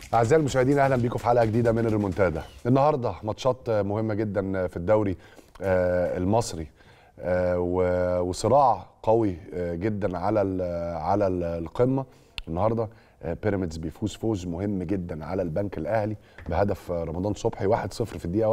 أعزائي المشاهدين أهلا بيكم في حلقة جديدة من الريمونتادا النهاردة ماتشات مهمة جدا في الدوري آه، المصري آه، و- وصراع قوي آه، جدا على ال- على ال- القمة النهاردة آه، بيراميدز بيفوز فوز مهم جدا على البنك الأهلي بهدف آه، رمضان صبحي 1-0 في الدقيقة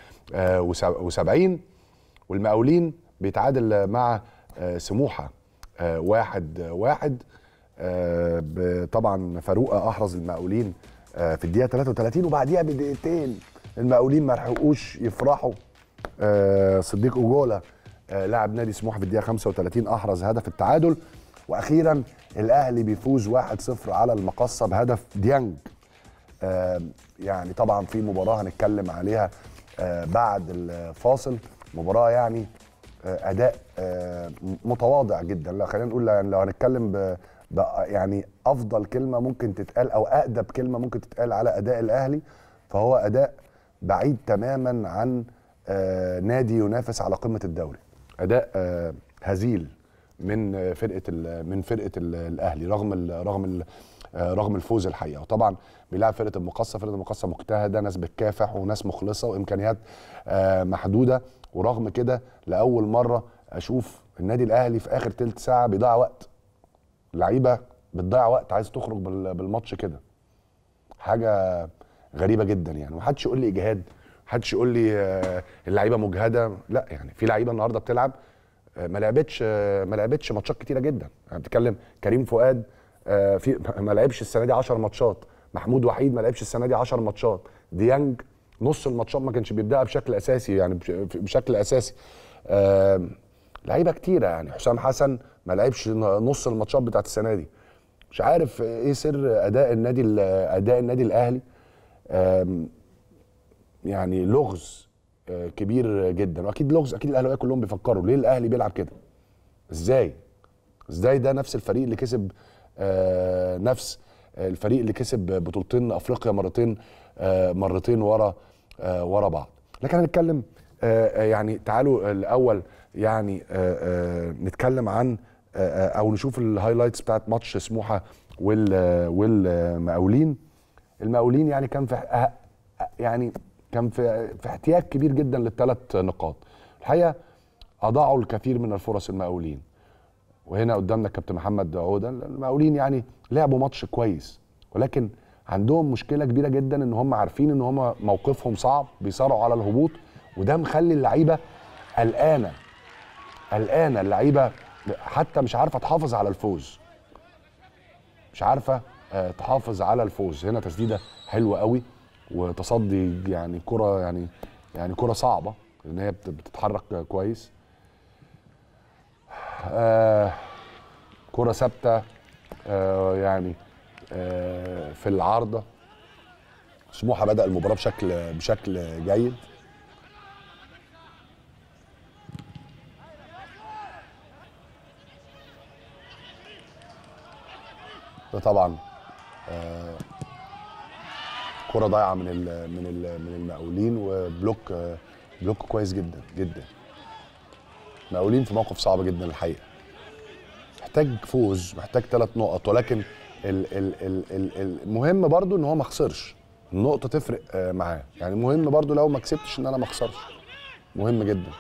71 والمقاولين بيتعادل مع آه، سموحة آه، واحد واحد آه، ب- طبعا فاروقه احرز المقاولين آه، في الدقيقه 33 وبعديها بدقيقتين المقاولين ما لحقوش يفرحوا آه، صديق اوجولا آه، لاعب نادي سموحه في الدقيقه 35 احرز هدف التعادل واخيرا الاهلي بيفوز 1-0 على المقصه بهدف ديانج آه، يعني طبعا في مباراه هنتكلم عليها آه، بعد الفاصل مباراه يعني آه، اداء آه، متواضع جدا لا خلينا نقول يعني لو هنتكلم ب ب- يعني افضل كلمه ممكن تتقال او اقدب كلمه ممكن تتقال على اداء الاهلي فهو اداء بعيد تماما عن آه، نادي ينافس على قمه الدوري اداء آه، هزيل من آه، فرقه ال- من فرقه ال- الاهلي رغم ال رغم ال آه، رغم الفوز الحقيقه وطبعا بيلعب فرقه المقصه فرقه المقصه مجتهده ناس بتكافح وناس مخلصه وامكانيات آه، محدوده ورغم كده لاول مره اشوف النادي الاهلي في اخر تلت ساعه بيضيع وقت لعيبه بتضيع وقت عايز تخرج بال- بالماتش كده حاجه غريبه جدا يعني محدش يقول لي اجهاد محدش يقول لي آه، اللعيبه مجهده لا يعني في لعيبه النهارده بتلعب آه، ما لعبتش آه، ما لعبتش ماتشات كتيره جدا يعني بتتكلم كريم فؤاد آه، في ما لعبش السنه دي 10 ماتشات محمود وحيد ما لعبش السنه دي 10 ماتشات ديانج نص الماتشات ما كانش بيبدأها بشكل اساسي يعني بش- بشكل اساسي آه، لعيبه كتيره يعني حسام حسن ما لعبش نص الماتشات بتاعت السنه دي مش عارف ايه سر اداء النادي ال- اداء النادي الاهلي آم، يعني لغز آه، كبير جدا واكيد لغز اكيد الاهلاويه كلهم بيفكروا ليه الاهلي بيلعب كده ازاي ازاي ده نفس الفريق اللي كسب آه، نفس الفريق اللي كسب بطولتين افريقيا مرتين آه، مرتين ورا آه، ورا بعض لكن هنتكلم آه، آه، يعني تعالوا الاول يعني آه، آه، نتكلم عن آه، آه، او نشوف الهايلايتس بتاعت ماتش سموحه وال والمقاولين المقاولين يعني كان في أه- يعني كان في في احتياج كبير جدا للثلاث نقاط الحقيقه اضاعوا الكثير من الفرص المقاولين وهنا قدامنا الكابتن محمد عوده المقاولين يعني لعبوا ماتش كويس ولكن عندهم مشكله كبيره جدا ان هم عارفين ان هم موقفهم صعب بيصارعوا على الهبوط وده مخلي اللعيبه قلقانه قلقانه اللعيبه حتى مش عارفه تحافظ على الفوز مش عارفه آه، تحافظ على الفوز هنا تسديده حلوه قوي وتصدي يعني كره يعني يعني كره صعبه لان هي بت- بتتحرك كويس آه كره ثابته آه يعني آه في العارضه سموحه بدا المباراه بشكل بشكل جيد ده طبعا آه، كرة ضايعة من ال من ال من المقاولين وبلوك آه، بلوك كويس جدا جدا المقاولين في موقف صعب جدا الحقيقة محتاج فوز محتاج ثلاث نقط ولكن ال ال ال ال المهم برضو ان هو ما خسرش النقطة تفرق آه، معاه يعني مهم برضو لو ما كسبتش ان انا ما اخسرش مهم جدا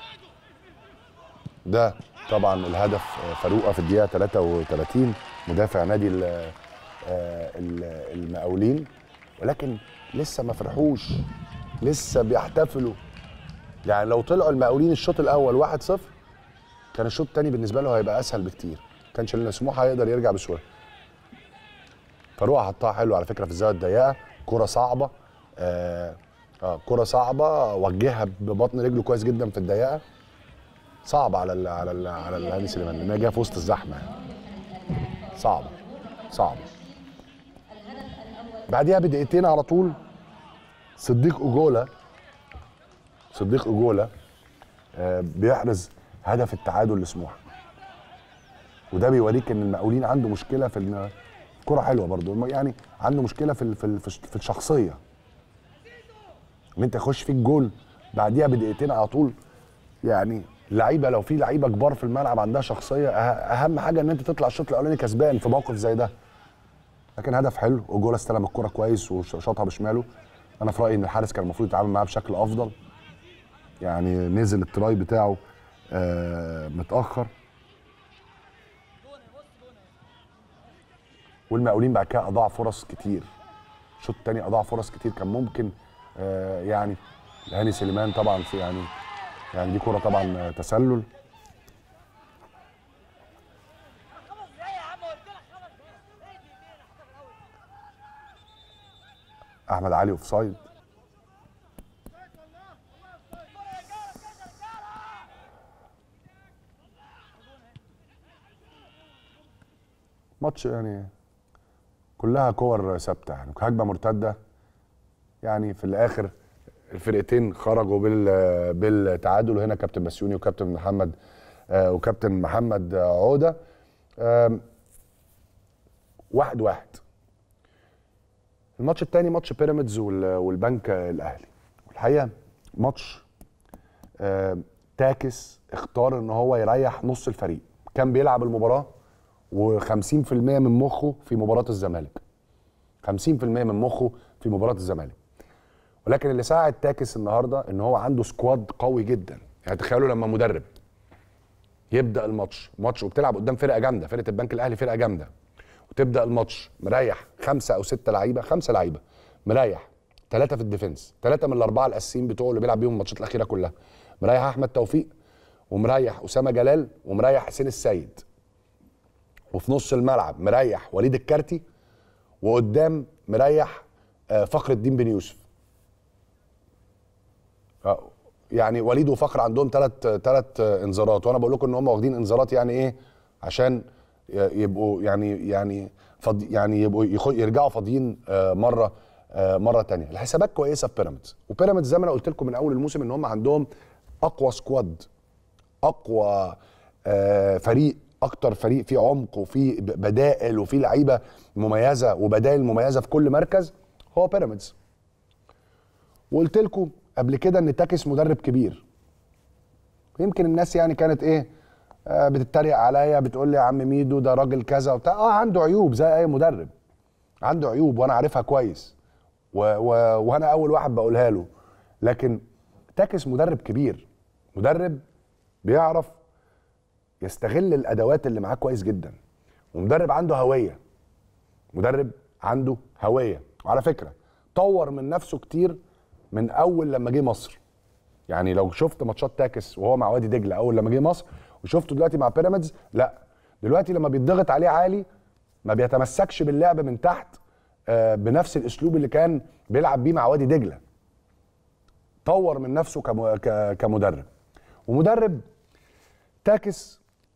ده طبعا الهدف آه، فاروقه في الدقيقه 33 مدافع نادي ال- آه، ال- المقاولين ولكن لسه ما فرحوش لسه بيحتفلوا يعني لو طلعوا المقاولين الشوط الاول 1-0 كان الشوط الثاني بالنسبه له هيبقى اسهل بكتير كانش لنا سموحه هيقدر يرجع بسهوله فاروقه حطها حلو على فكره في الزاويه الضيقه كره صعبه اه, آه كره صعبه وجهها ببطن رجله كويس جدا في الضيقه صعب على ال على ال على الهاني سليمان لان هي جايه في وسط الزحمه يعني صعبه صعبه بعديها بدقيقتين على طول صديق اوجولا صديق اوجولا آه، بيحرز هدف التعادل لسموحه وده بيوريك ان المقاولين عنده مشكله في ال- كرة حلوه برضو يعني عنده مشكله في ال- في ال- في الش- في الشخصيه ان انت يخش فيك جول بعديها بدقيقتين على طول يعني لعيبه لو في لعيبه كبار في الملعب عندها شخصيه أه- اهم حاجه ان انت تطلع الشوط الاولاني كسبان في موقف زي ده لكن هدف حلو وجولا استلم الكره كويس وشاطها بشماله انا في رايي ان الحارس كان المفروض يتعامل معاه بشكل افضل يعني نزل التراي بتاعه آه متاخر والمقاولين بعد كده اضاع فرص كتير الشوط الثاني اضاع فرص كتير كان ممكن آه يعني هاني سليمان طبعا في يعني يعني دي كره طبعا تسلل احمد علي اوف سايد ماتش يعني كلها كور ثابته يعني هجمه مرتده يعني في الاخر الفرقتين خرجوا بال بالتعادل وهنا كابتن بسيوني وكابتن محمد آه وكابتن محمد عوده آه واحد واحد الماتش الثاني ماتش بيراميدز والبنك الاهلي والحقيقه ماتش آه تاكس اختار ان هو يريح نص الفريق كان بيلعب المباراه و50% من مخه في مباراه الزمالك 50% من مخه في مباراه الزمالك ولكن اللي ساعد تاكس النهارده ان هو عنده سكواد قوي جدا يعني تخيلوا لما مدرب يبدا الماتش ماتش وبتلعب قدام فرقه جامده فرقه البنك الاهلي فرقه جامده وتبدا الماتش مريح خمسه او سته لعيبه خمسه لعيبه مريح ثلاثه في الديفنس ثلاثه من الاربعه الاساسيين بتوعه اللي بيلعب بيهم الماتشات الاخيره كلها مريح احمد توفيق ومريح اسامه جلال ومريح حسين السيد وفي نص الملعب مريح وليد الكارتي وقدام مريح فخر الدين بن يوسف يعني وليد وفخر عندهم ثلاث ثلاث انذارات وانا بقول لكم ان هم واخدين انذارات يعني ايه عشان يبقوا يعني يعني فض يعني يبقوا يرجعوا فاضيين مره مره ثانيه الحسابات كويسه في بيراميدز وبيراميدز زي ما انا قلت لكم من اول الموسم ان هم عندهم اقوى سكواد اقوى فريق اكتر فريق فيه عمق وفيه بدائل وفيه لعيبه مميزه وبدائل مميزه في كل مركز هو بيراميدز وقلت لكم قبل كده ان تاكس مدرب كبير يمكن الناس يعني كانت ايه آه بتتريق عليا بتقول لي يا عم ميدو ده راجل كذا وبتاع اه عنده عيوب زي اي مدرب عنده عيوب وانا عارفها كويس و و وانا اول واحد بقولها له لكن تاكس مدرب كبير مدرب بيعرف يستغل الادوات اللي معاه كويس جدا ومدرب عنده هويه مدرب عنده هويه وعلى فكره طور من نفسه كتير من اول لما جه مصر يعني لو شفت ماتشات تاكس وهو مع وادي دجله اول لما جه مصر وشفته دلوقتي مع بيراميدز لا دلوقتي لما بيتضغط عليه عالي ما بيتمسكش باللعب من تحت آه بنفس الاسلوب اللي كان بيلعب بيه مع وادي دجله طور من نفسه كم كمدرب ومدرب تاكس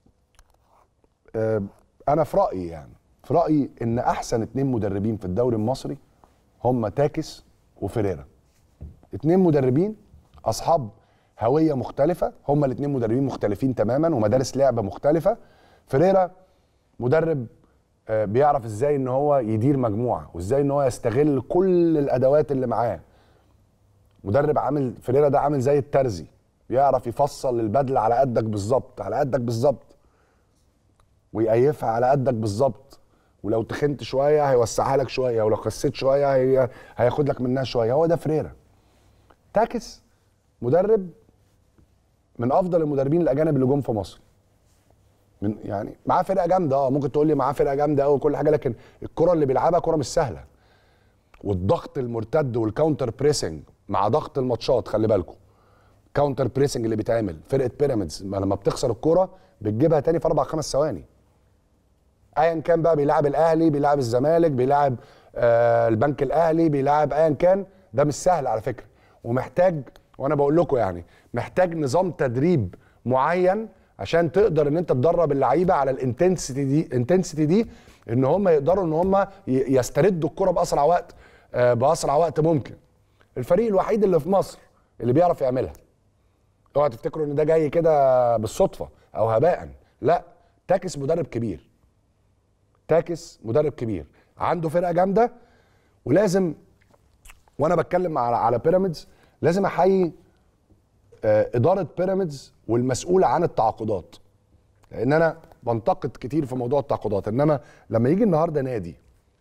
آه انا في رايي يعني في رايي ان احسن اتنين مدربين في الدوري المصري هم تاكس وفريرا اتنين مدربين اصحاب هويه مختلفه هما الاثنين مدربين مختلفين تماما ومدارس لعبه مختلفه فريرا مدرب بيعرف ازاي ان هو يدير مجموعه وازاي ان هو يستغل كل الادوات اللي معاه مدرب عامل فريرا ده عامل زي الترزي بيعرف يفصل البدله على قدك بالظبط على قدك بالظبط ويقيفها على قدك بالظبط ولو تخنت شويه هيوسعها لك شويه ولو خسيت شويه هي... هياخد لك منها شويه هو ده فريرا تاكس مدرب من افضل المدربين الاجانب اللي جم في مصر من يعني معاه فرقه جامده اه ممكن تقول لي معاه فرقه جامده قوي وكل حاجه لكن الكره اللي بيلعبها كره مش سهله والضغط المرتد والكاونتر بريسنج مع ضغط الماتشات خلي بالكم كاونتر بريسنج اللي بيتعمل فرقه بيراميدز لما بتخسر الكوره بتجيبها تاني في اربع خمس ثواني ايا كان بقى بيلعب الاهلي بيلعب الزمالك بيلعب آه البنك الاهلي بيلعب ايا كان ده مش سهل على فكره ومحتاج وانا بقول لكم يعني محتاج نظام تدريب معين عشان تقدر ان انت تدرب اللعيبه على الانتنسيتي دي الانتنسيتي دي ان هم يقدروا ان هم يستردوا الكره باسرع وقت آه باسرع وقت ممكن الفريق الوحيد اللي في مصر اللي بيعرف يعملها اوعى تفتكروا ان ده جاي كده بالصدفه او هباء لا تاكس مدرب كبير تاكس مدرب كبير عنده فرقه جامده ولازم وانا بتكلم على على بيراميدز لازم احيي آه اداره بيراميدز والمسؤوله عن التعاقدات لان انا بنتقد كتير في موضوع التعاقدات انما لما يجي النهارده نادي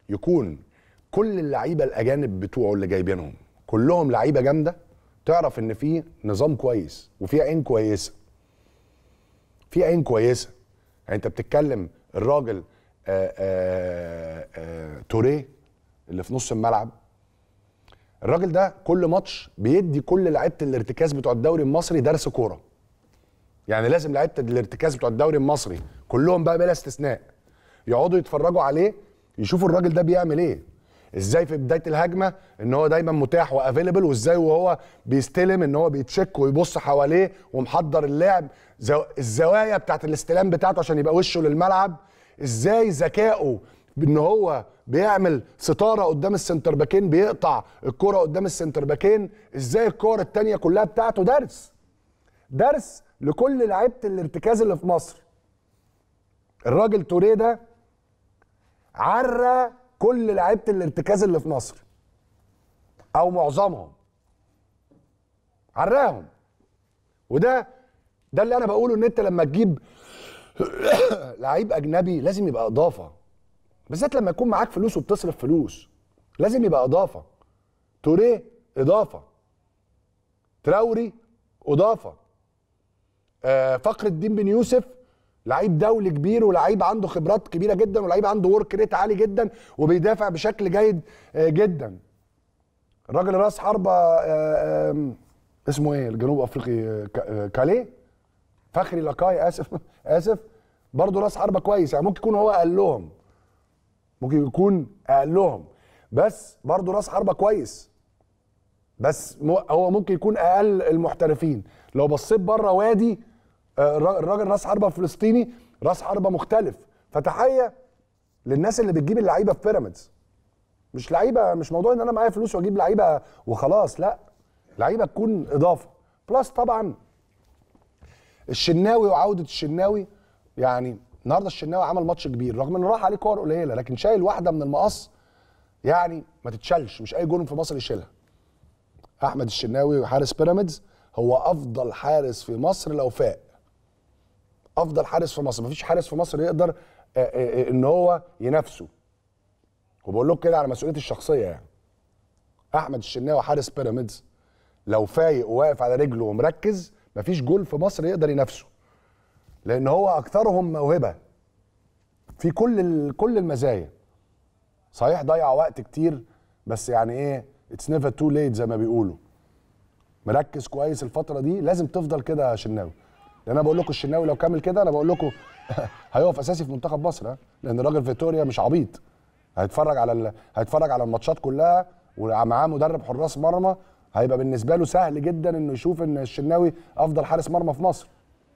يكون كل اللعيبه الاجانب بتوعه اللي جايبينهم كلهم لعيبه جامده تعرف ان في نظام كويس وفي عين كويسه في عين كويسه يعني انت بتتكلم الراجل آآ آآ آآ توريه اللي في نص الملعب الراجل ده كل ماتش بيدي كل لعيبه الارتكاز بتوع الدوري المصري درس كوره يعني لازم لعيبه الارتكاز بتوع الدوري المصري كلهم بقى بلا استثناء يقعدوا يتفرجوا عليه يشوفوا الراجل ده بيعمل ايه ازاي في بدايه الهجمه ان هو دايما متاح وافيلبل وازاي وهو بيستلم ان هو بيتشك ويبص حواليه ومحضر اللعب زو... الزوايا بتاعت الاستلام بتاعته عشان يبقى وشه للملعب ازاي ذكائه بان هو بيعمل ستاره قدام السنتر باكين بيقطع الكره قدام السنتر باكين ازاي الكور التانية كلها بتاعته درس درس لكل لعيبه الارتكاز اللي في مصر الراجل توريه ده عرى كل لعيبه الارتكاز اللي في مصر او معظمهم عراهم وده ده اللي انا بقوله ان انت لما تجيب لعيب اجنبي لازم يبقى اضافه بالذات لما يكون معاك فلوس وبتصرف فلوس لازم يبقى اضافه توريه اضافه تراوري اضافه آه فخر الدين بن يوسف لعيب دولي كبير ولعيب عنده خبرات كبيره جدا ولعيب عنده ورك ريت عالي جدا وبيدافع بشكل جيد آه جدا الراجل راس حربه آه آه اسمه ايه الجنوب افريقي كاليه فخري لاكاي اسف اسف برضه راس حربه كويس يعني ممكن يكون هو اقلهم ممكن يكون اقلهم بس برضه راس حربه كويس بس هو ممكن يكون اقل المحترفين لو بصيت بره وادي الراجل راس حربه فلسطيني راس حربه مختلف فتحيه للناس اللي بتجيب اللعيبه في بيراميدز مش لعيبه مش موضوع ان انا معايا فلوس واجيب لعيبه وخلاص لا لعيبه تكون اضافه بلس طبعا الشناوي وعوده الشناوي يعني النهارده الشناوي عمل ماتش كبير رغم انه راح عليه كور قليله لكن شايل واحده من المقص يعني ما تتشالش مش اي جون في مصر يشيلها احمد الشناوي حارس بيراميدز هو افضل حارس في مصر لو فاق افضل حارس في مصر مفيش حارس في مصر يقدر ان هو ينافسه وبقول لكم كده على مسؤوليتي الشخصيه يعني احمد الشناوي حارس بيراميدز لو فايق وواقف على رجله ومركز مفيش جول في مصر يقدر ينافسه لان هو اكثرهم موهبه في كل كل المزايا صحيح ضيع وقت كتير بس يعني ايه اتس نيفر تو ليت زي ما بيقولوا مركز كويس الفتره دي لازم تفضل كده يا شناوي لان انا بقول لكم الشناوي لو كمل كده انا بقول لكم هيقف اساسي في منتخب مصر ها لان الراجل فيتوريا مش عبيط هيتفرج على ال... هيتفرج على الماتشات كلها ومعاه مدرب حراس مرمى هيبقى بالنسبه له سهل جدا انه يشوف ان الشناوي افضل حارس مرمى في مصر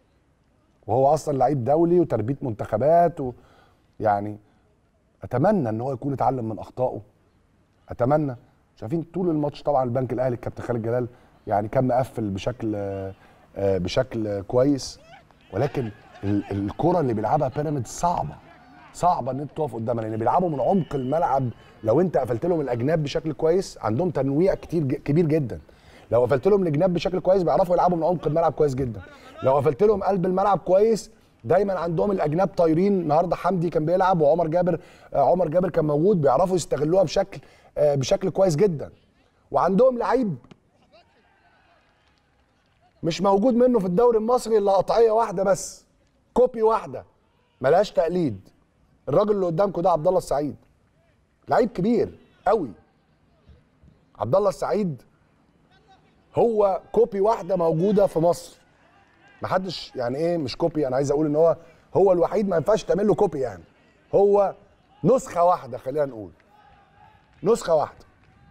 وهو اصلا لعيب دولي وتربيه منتخبات و... يعني اتمنى ان هو يكون اتعلم من اخطائه اتمنى شايفين طول الماتش طبعا البنك الاهلي الكابتن خالد جلال يعني كان مقفل بشكل بشكل كويس ولكن الكره اللي بيلعبها بيراميدز صعبه صعبه ان انت تقف قدامها لان بيلعبوا من عمق الملعب لو انت قفلت لهم الاجناب بشكل كويس عندهم تنويع كتير كبير جدا لو قفلت لهم الجناب بشكل كويس بيعرفوا يلعبوا من عمق الملعب كويس جدا لو قفلت لهم قلب الملعب كويس دايما عندهم الاجناب طايرين النهارده حمدي كان بيلعب وعمر جابر عمر جابر كان موجود بيعرفوا يستغلوها بشكل بشكل كويس جدا وعندهم لعيب مش موجود منه في الدوري المصري الا قطعيه واحده بس كوبي واحده ملهاش تقليد الراجل اللي قدامكم ده عبد الله السعيد لعيب كبير قوي عبد الله السعيد هو كوبي واحده موجوده في مصر محدش يعني ايه مش كوبي انا عايز اقول ان هو هو الوحيد ما ينفعش تعمل له كوبي يعني هو نسخه واحده خلينا نقول نسخه واحده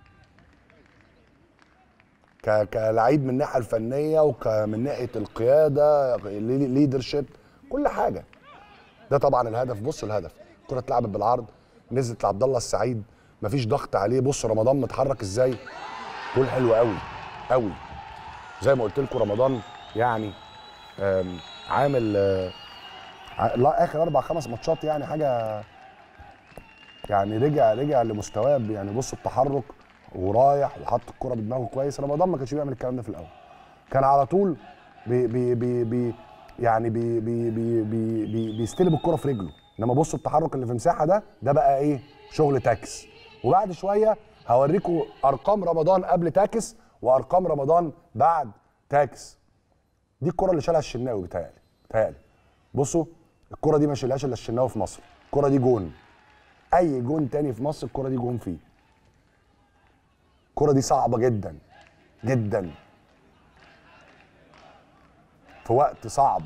كلاعب من الناحيه الفنيه ومن ناحيه القياده ليدرشيب كل حاجه ده طبعا الهدف بص الهدف الكره اتلعبت بالعرض نزلت لعبد الله السعيد مفيش ضغط عليه بص رمضان متحرك ازاي جول حلو قوي قوي زي ما قلت لكم رمضان يعني عامل لا اخر اربع خمس ماتشات يعني حاجه يعني رجع رجع لمستواه يعني بص التحرك ورايح وحط الكره بدماغه كويس رمضان ما كانش بيعمل الكلام ده في الاول كان على طول بي بي بي بي يعني بي بي بي بي بي بيستلم الكره في رجله انما بصوا التحرك اللي في مساحه ده ده بقى ايه شغل تاكس وبعد شويه هوريكم ارقام رمضان قبل تاكس وارقام رمضان بعد تاكس دي الكره اللي شالها الشناوي بتهيألي بتهيألي بصوا الكره دي ما شالهاش الا الشناوي في مصر الكره دي جون اي جون تاني في مصر الكره دي جون فيه الكره دي صعبه جدا جدا في وقت صعب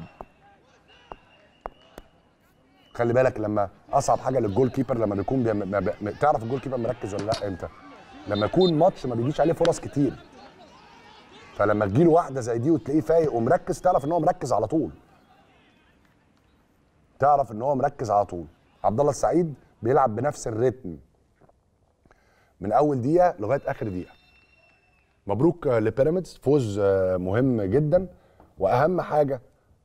خلي بالك لما اصعب حاجه للجول كيبر لما بيكون بي... ما بي... تعرف الجول كيبر مركز ولا لا امتى لما يكون ماتش ما بيجيش عليه فرص كتير فلما تجيله واحده زي دي وتلاقيه فايق ومركز تعرف ان هو مركز على طول تعرف ان هو مركز على طول عبد الله السعيد بيلعب بنفس الريتم من اول دقيقه لغايه اخر دقيقه مبروك لبيراميدز فوز مهم جدا واهم حاجه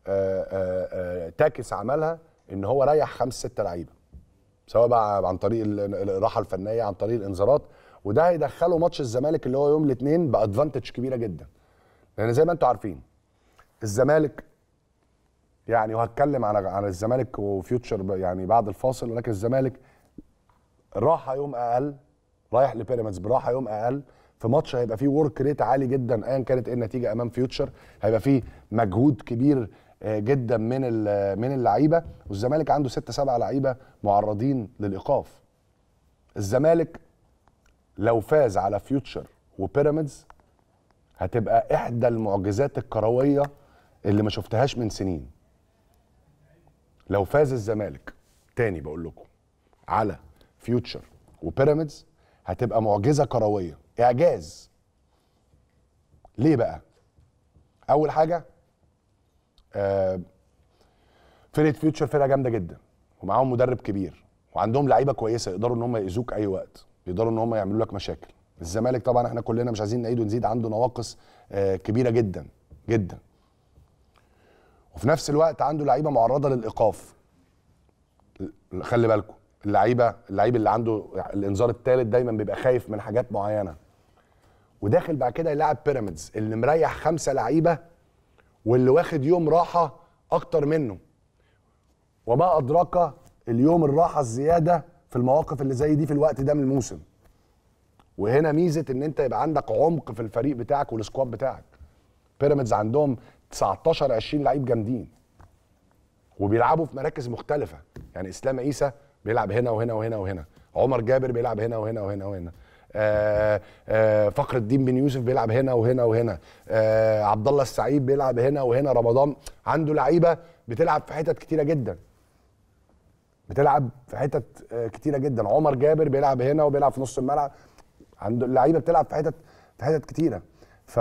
تاكس عملها ان هو ريح خمس ست لعيبه سواء بقى عن طريق الراحه الفنيه عن طريق الانذارات وده هيدخله ماتش الزمالك اللي هو يوم الاثنين بادفانتج كبيره جدا لان زي ما انتم عارفين الزمالك يعني وهتكلم عن عن الزمالك وفيوتشر يعني بعد الفاصل ولكن الزمالك راحه يوم اقل رايح لبيراميدز براحه يوم اقل في ماتش هيبقى فيه ورك ريت عالي جدا ايا كانت ايه النتيجه امام فيوتشر هيبقى فيه مجهود كبير جدا من من اللعيبه والزمالك عنده ستة سبعة لعيبه معرضين للايقاف الزمالك لو فاز على فيوتشر وبيراميدز هتبقى احدى المعجزات الكرويه اللي ما شفتهاش من سنين لو فاز الزمالك تاني بقول لكم على فيوتشر وبيراميدز هتبقى معجزه كرويه اعجاز ليه بقى اول حاجه آه فرقه فيوتشر فرقه جامده جدا ومعاهم مدرب كبير وعندهم لعيبه كويسه يقدروا ان هم يأذوك اي وقت يقدروا ان هم يعملوا لك مشاكل الزمالك طبعا احنا كلنا مش عايزين نعيد ونزيد عنده نواقص آه كبيره جدا جدا وفي نفس الوقت عنده لعيبه معرضه للايقاف خلي بالكم اللعيبه اللعيب اللي عنده الانذار الثالث دايما بيبقى خايف من حاجات معينه وداخل بعد كده يلعب بيراميدز اللي مريح خمسه لعيبه واللي واخد يوم راحه اكتر منه وما ادراك اليوم الراحه الزياده في المواقف اللي زي دي في الوقت ده من الموسم وهنا ميزه ان انت يبقى عندك عمق في الفريق بتاعك والسكواد بتاعك بيراميدز عندهم 19 20 لعيب جامدين وبيلعبوا في مراكز مختلفه يعني اسلام عيسى بيلعب هنا وهنا وهنا وهنا عمر جابر بيلعب هنا وهنا وهنا وهنا آآ آآ فخر الدين بن يوسف بيلعب هنا وهنا وهنا عبد الله السعيد بيلعب هنا وهنا رمضان عنده لعيبه بتلعب في حتت كتيره جدا بتلعب في حتت كتيره جدا عمر جابر بيلعب هنا وبيلعب في نص الملعب عنده اللعيبه بتلعب في حتت في حتت كتيره ف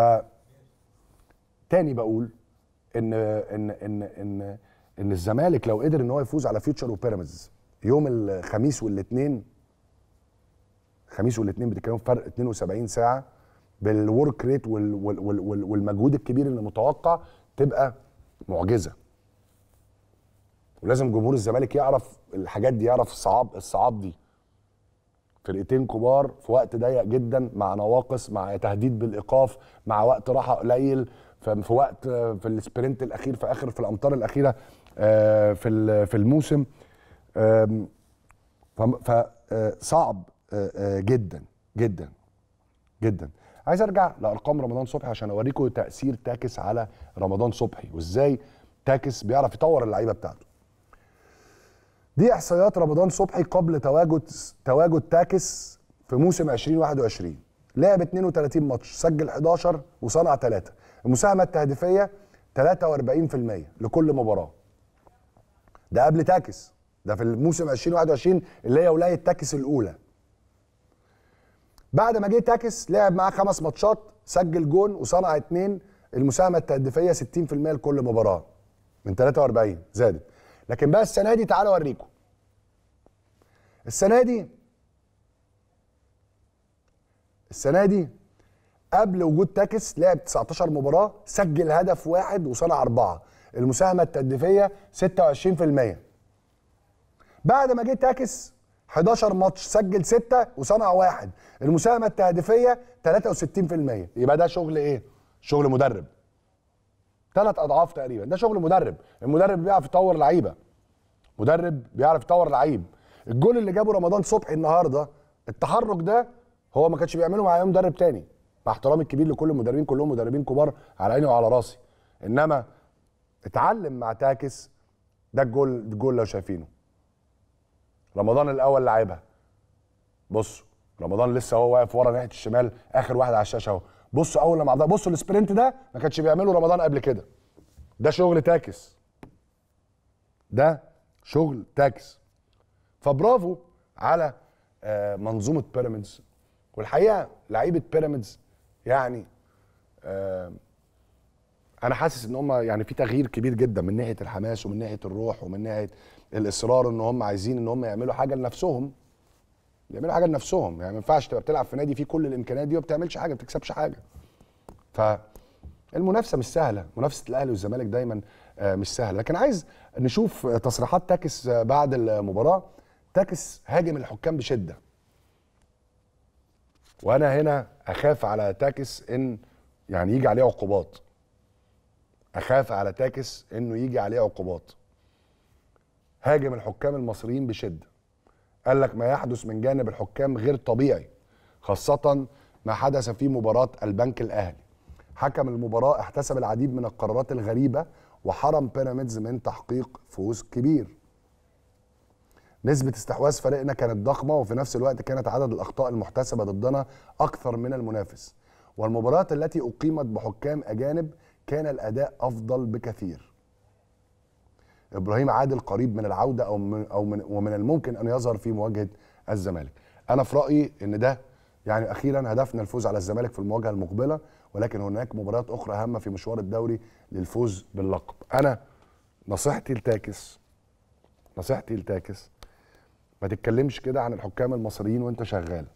تاني بقول ان ان ان ان ان الزمالك لو قدر ان هو يفوز على فيوتشر وبيراميدز يوم الخميس والاثنين الخميس والاثنين بتتكلموا في فرق 72 ساعه بالورك ريت وال وال وال والمجهود الكبير اللي متوقع تبقى معجزه ولازم جمهور الزمالك يعرف الحاجات دي يعرف الصعاب الصعاب دي فرقتين كبار في وقت ضيق جدا مع نواقص مع تهديد بالايقاف مع وقت راحه قليل في وقت في السبرنت الاخير في اخر في الامتار الاخيره في في الموسم فصعب جدا جدا جدا عايز ارجع لارقام رمضان صبحي عشان اوريكم تاثير تاكس على رمضان صبحي وازاي تاكس بيعرف يطور اللعيبه بتاعته دي احصائيات رمضان صبحي قبل تواجد تواجد تاكس في موسم 2021 لعب 32 ماتش سجل 11 وصنع 3 المساهمه التهديفيه 43% لكل مباراه ده قبل تاكس ده في الموسم 2021 اللي هي ولايه تاكس الاولى بعد ما جه تاكس لعب معاه خمس ماتشات سجل جون وصنع اتنين المساهمه التهديفيه 60% لكل مباراه من 43 زادت لكن بقى السنه دي تعالوا اوريكم السنه دي السنه دي قبل وجود تاكس لعب 19 مباراه سجل هدف واحد وصنع اربعه المساهمه التهديفيه 26% بعد ما جه تاكس 11 ماتش سجل 6 وصنع واحد المساهمه التهديفيه 63% يبقى ده شغل ايه شغل مدرب ثلاث اضعاف تقريبا ده شغل مدرب المدرب بيعرف يطور لعيبه مدرب بيعرف يطور لعيب الجول اللي جابه رمضان صبحي النهارده التحرك ده هو ما كانش بيعمله مع اي مدرب تاني مع احترامي الكبير لكل المدربين كلهم مدربين كبار على عيني وعلى راسي انما اتعلم مع تاكس ده الجول الجول لو شايفينه رمضان الاول لعبها بصوا رمضان لسه هو واقف ورا ناحيه الشمال اخر واحد على الشاشه اهو بصوا اول لما عضها بصوا السبرنت ده ما كانش بيعمله رمضان قبل كده ده شغل تاكس ده شغل تاكس فبرافو على آه، منظومه بيراميدز والحقيقه لعيبه بيراميدز يعني آه، انا حاسس ان هم يعني في تغيير كبير جدا من ناحيه الحماس ومن ناحيه الروح ومن ناحيه الاصرار ان هم عايزين ان هم يعملوا حاجه لنفسهم يعملوا حاجه لنفسهم يعني ما ينفعش تبقى بتلعب في نادي فيه كل الامكانيات دي وما بتعملش حاجه ما بتكسبش حاجه فالمنافسه مش سهله منافسه الاهلي والزمالك دايما آه، مش سهله لكن عايز نشوف آه، تصريحات تاكس آه، بعد المباراه تاكس هاجم الحكام بشده وانا هنا اخاف على تاكس ان يعني يجي عليه عقوبات اخاف على تاكس انه يجي عليه عقوبات هاجم الحكام المصريين بشده قال لك ما يحدث من جانب الحكام غير طبيعي خاصة ما حدث في مباراة البنك الأهلي حكم المباراة احتسب العديد من القرارات الغريبة وحرم بيراميدز من تحقيق فوز كبير نسبة استحواذ فريقنا كانت ضخمة وفي نفس الوقت كانت عدد الأخطاء المحتسبة ضدنا أكثر من المنافس والمباريات التي أقيمت بحكام أجانب كان الأداء أفضل بكثير ابراهيم عادل قريب من العوده او من او من ومن الممكن ان يظهر في مواجهه الزمالك انا في رايي ان ده يعني اخيرا هدفنا الفوز على الزمالك في المواجهه المقبله ولكن هناك مباريات اخرى هامه في مشوار الدوري للفوز باللقب انا نصيحتي لتاكس نصيحتي لتاكس ما تتكلمش كده عن الحكام المصريين وانت شغال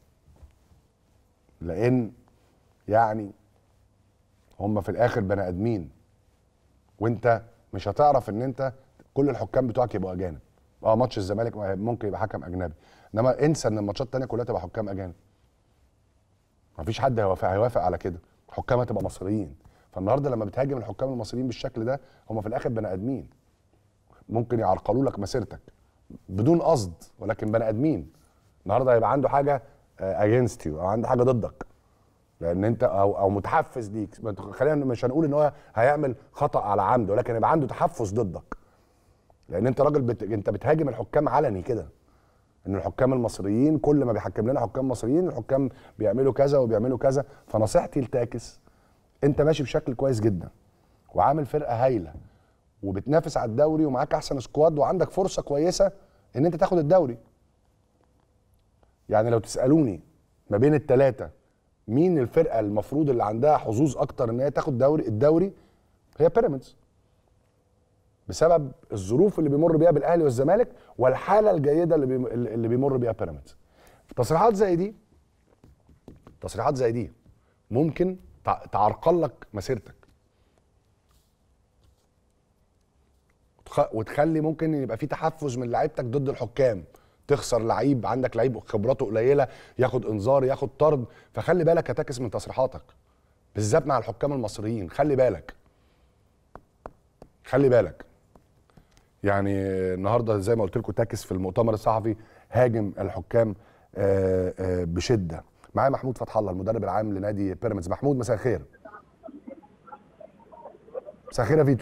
لان يعني هم في الاخر بني ادمين وانت مش هتعرف ان انت كل الحكام بتوعك يبقوا اجانب اه ماتش الزمالك ممكن يبقى حكم اجنبي انما انسى ان الماتشات التانيه كلها تبقى حكام اجانب مفيش حد هيوافق هيوافق على كده الحكام هتبقى مصريين فالنهارده لما بتهاجم الحكام المصريين بالشكل ده هم في الاخر بني ادمين ممكن يعرقلوا لك مسيرتك بدون قصد ولكن بني ادمين النهارده هيبقى عنده حاجه اجينست يو او عنده حاجه ضدك لان انت او او متحفز ليك ما تخ- خلينا مش هنقول ان هو هيعمل خطا على عمد ولكن يبقى عنده تحفز ضدك لان انت راجل بت... انت بتهاجم الحكام علني كده ان الحكام المصريين كل ما بيحكم لنا حكام مصريين الحكام بيعملوا كذا وبيعملوا كذا فنصيحتي لتاكس انت ماشي بشكل كويس جدا وعامل فرقه هايله وبتنافس على الدوري ومعاك احسن سكواد وعندك فرصه كويسه ان انت تاخد الدوري يعني لو تسالوني ما بين الثلاثه مين الفرقه المفروض اللي عندها حظوظ اكتر ان هي تاخد دوري الدوري هي بيراميدز بسبب الظروف اللي بيمر بيها بالاهلي والزمالك والحاله الجيده اللي بيم- اللي بيمر بيها بيراميدز تصريحات زي دي تصريحات زي دي ممكن تع- تعرقل لك مسيرتك وتخ- وتخلي ممكن يبقى في تحفز من لعيبتك ضد الحكام تخسر لعيب عندك لعيب خبراته قليله ياخد انذار ياخد طرد فخلي بالك هتعكس من تصريحاتك بالذات مع الحكام المصريين خلي بالك خلي بالك يعني النهارده زي ما قلت لكم تاكس في المؤتمر الصحفي هاجم الحكام آه، آه، بشده معايا محمود فتح الله المدرب العام لنادي بيراميدز محمود مساء الخير مساء الخير يا فيتو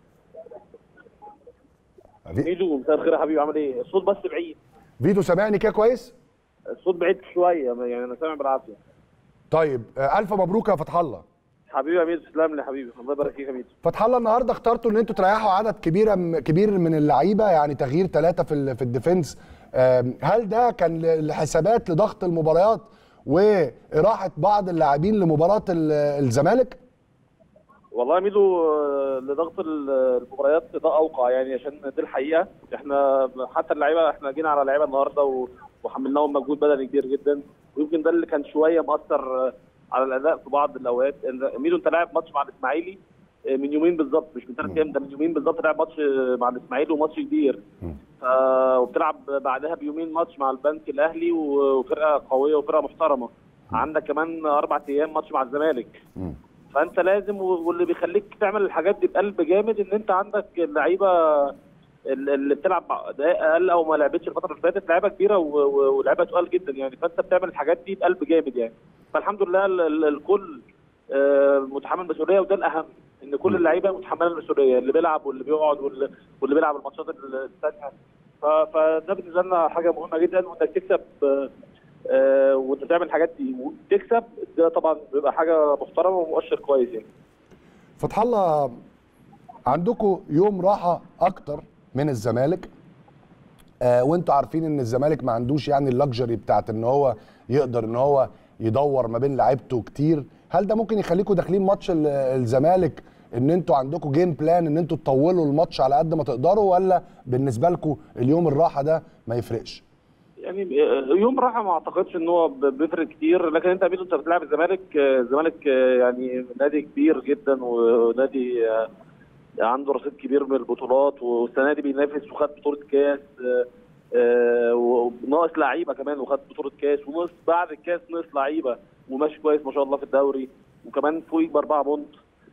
في- ميدو مساء الخير يا حبيبي عامل ايه؟ الصوت بس بعيد فيتو سامعني كده كويس الصوت بعيد شويه يعني انا سامع بالعافيه طيب آه، الف مبروك يا فتح الله حبيبي يا ميدو تسلم لي حبيبي الله يبارك فيك يا ميدو فتح الله النهارده اخترتوا ان انتوا تريحوا عدد كبيره كبير من اللعيبه يعني تغيير ثلاثه في ال- في الديفنس آم، هل ده كان ل- لحسابات لضغط المباريات واراحه بعض اللاعبين لمباراه ال- الزمالك؟ والله يا ميدو آه، لضغط ال- المباريات ده اوقع يعني عشان دي الحقيقه احنا حتى اللعيبه احنا جينا على اللعيبه النهارده و- وحملناهم مجهود بدني كبير جدا ويمكن ده اللي كان شويه مأثر آه، على الاداء في بعض الاوقات ال- ميدو انت لاعب ماتش مع الاسماعيلي آه، من يومين بالظبط مش من ثلاث ايام ده من يومين بالظبط لعب ماتش آه، مع الاسماعيلي وماتش كبير ف- وبتلعب بعدها بيومين ماتش مع البنك الاهلي و- وفرقه قويه وفرقه محترمه عندك كمان اربع ايام ماتش مع الزمالك فانت لازم و- واللي بيخليك تعمل الحاجات دي بقلب جامد ان انت عندك اللعيبه ال- اللي بتلعب دقائق اقل او ما لعبتش الفتره اللي فاتت لعيبه كبيره و- و- ولعيبه تقال جدا يعني فانت بتعمل الحاجات دي بقلب جامد يعني فالحمد لله ال- ال- الكل آه، متحمل مسؤوليه وده الاهم ان كل اللعيبه متحمله المسؤوليه اللي بيلعب واللي بيقعد واللي, واللي بيلعب الماتشات الثانيه ف- فده بالنسبه لنا حاجه مهمه جدا وانك تكسب آه، آه، وانت تعمل الحاجات دي وتكسب ده طبعا بيبقى حاجه محترمه ومؤشر كويس يعني فتح الله عندكم يوم راحه اكتر من الزمالك آه وانتوا عارفين ان الزمالك ما عندوش يعني اللكجري بتاعت ان هو يقدر ان هو يدور ما بين لعيبته كتير هل ده ممكن يخليكم داخلين ماتش ال- الزمالك ان انتوا عندكم جيم بلان ان انتوا تطولوا الماتش على قد ما تقدروا ولا بالنسبه لكم اليوم الراحه ده ما يفرقش يعني يوم راحه ما اعتقدش ان هو ب- بيفرق كتير لكن انت بيتو انت بتلعب الزمالك آه، الزمالك آه، يعني نادي كبير جدا ونادي آه، عنده رصيد كبير من البطولات والسنه دي بينافس وخد بطوله كاس آه، آه، وناقص لعيبه كمان وخد بطوله كاس وناقص بعد الكاس ناقص لعيبه وماشي كويس ما شاء الله في الدوري وكمان فوق باربعه بونت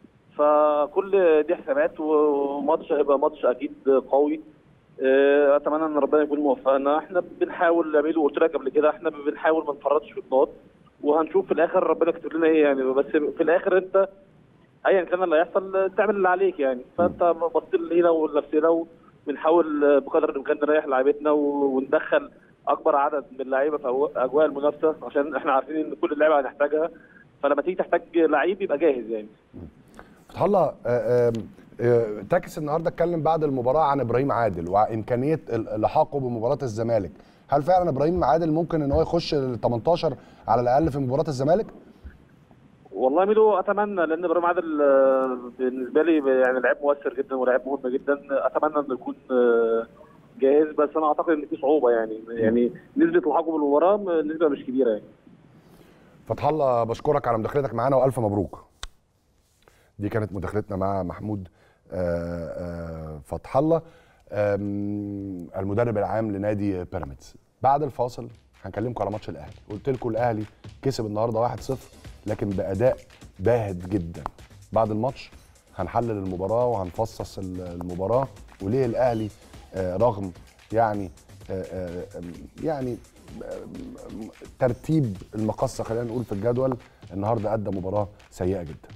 فكل دي حسابات وماتش هيبقى ماتش اكيد قوي آه، اتمنى ان ربنا يكون موفقنا احنا بنحاول نعمله قلت لك قبل كده احنا بنحاول ما نفرطش في النقط وهنشوف في الاخر ربنا يكتب لنا ايه يعني بس في الاخر انت ايا كان اللي هيحصل تعمل اللي عليك يعني فانت بصيت لينا ولنفسنا وبنحاول بقدر الامكان نريح لعيبتنا و- وندخل اكبر عدد من اللعيبه في أو- اجواء المنافسه عشان احنا عارفين ان كل اللعيبه هنحتاجها فلما تيجي تحتاج لعيب يبقى جاهز يعني فتح الله آه، آم، آه، تاكس النهارده اتكلم بعد المباراه عن ابراهيم عادل وامكانيه ال- لحاقه بمباراه الزمالك هل فعلا ابراهيم عادل ممكن ان هو يخش ال 18 على الاقل في مباراه الزمالك والله ميدو اتمنى لان ابراهيم عادل آه، بالنسبه لي يعني لعيب مؤثر جدا ولاعيب مهم جدا اتمنى انه يكون آه، جاهز بس انا اعتقد ان في صعوبه يعني يعني نسبه الحقه بالمباراه م- نسبه مش كبيره يعني فتح الله بشكرك على مداخلتك معانا والف مبروك دي كانت مداخلتنا مع محمود آه، آه، فتح الله آم، المدرب العام لنادي بيراميدز بعد الفاصل هنكلمكم على ماتش الاهلي قلت لكم الاهلي كسب النهارده 1-0 لكن باداء باهت جدا بعد الماتش هنحلل المباراه وهنفصص ال- المباراه وليه الاهلي آه، رغم يعني آه، آه، يعني ترتيب المقصه خلينا نقول في الجدول النهارده ادى مباراه سيئه جدا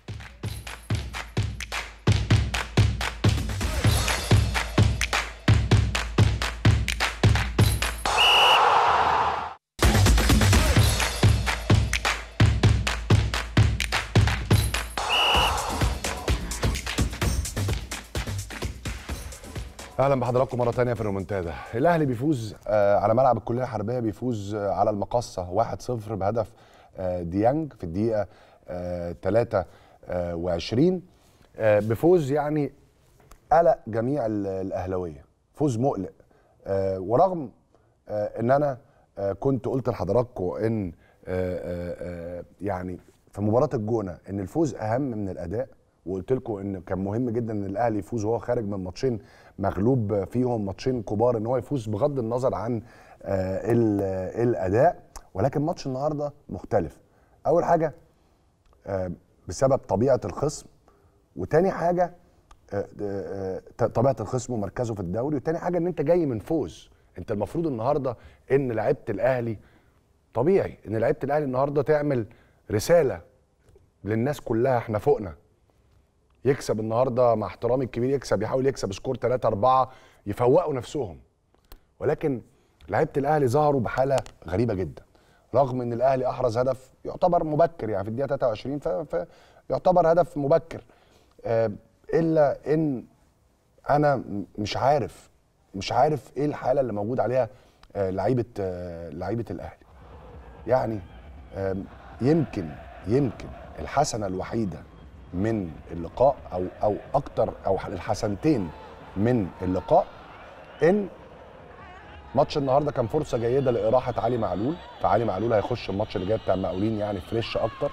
اهلا بحضراتكم مره تانية في الرومنتادا الاهلي بيفوز آه، على ملعب الكليه الحربيه بيفوز آه، على المقصه 1-0 بهدف آه، ديانج في الدقيقه آه، 23 آه، بفوز يعني قلق جميع ال- الاهلاويه فوز مقلق آه، ورغم آه، ان انا آه، كنت قلت لحضراتكم ان آه، آه، آه، يعني في مباراه الجونه ان الفوز اهم من الاداء وقلت لكم ان كان مهم جدا ان الاهلي يفوز وهو خارج من ماتشين مغلوب فيهم ماتشين كبار ان هو يفوز بغض النظر عن آه، ال- آه، الاداء ولكن ماتش النهارده مختلف اول حاجه آه، بسبب طبيعه الخصم وتاني حاجه آه، آه، آه، طبيعه الخصم ومركزه في الدوري وتاني حاجه ان انت جاي من فوز انت المفروض النهارده ان لعيبه الاهلي طبيعي ان لعيبه الاهلي النهارده تعمل رساله للناس كلها احنا فوقنا يكسب النهارده مع احترامي الكبير يكسب يحاول يكسب سكور 3 4 يفوقوا نفسهم ولكن لعيبه الاهلي ظهروا بحاله غريبه جدا رغم ان الاهلي احرز هدف يعتبر مبكر يعني في الدقيقه 23 ف- فيعتبر هدف مبكر آه، الا ان انا م- مش عارف مش عارف ايه الحاله اللي موجود عليها آه، لعيبه آه، لعيبه الاهلي يعني آم، يمكن يمكن الحسنه الوحيده من اللقاء او او اكتر او الحسنتين من اللقاء ان ماتش النهارده كان فرصه جيده لاراحه علي معلول فعلي معلول هيخش الماتش اللي جاي بتاع المقاولين يعني فريش اكتر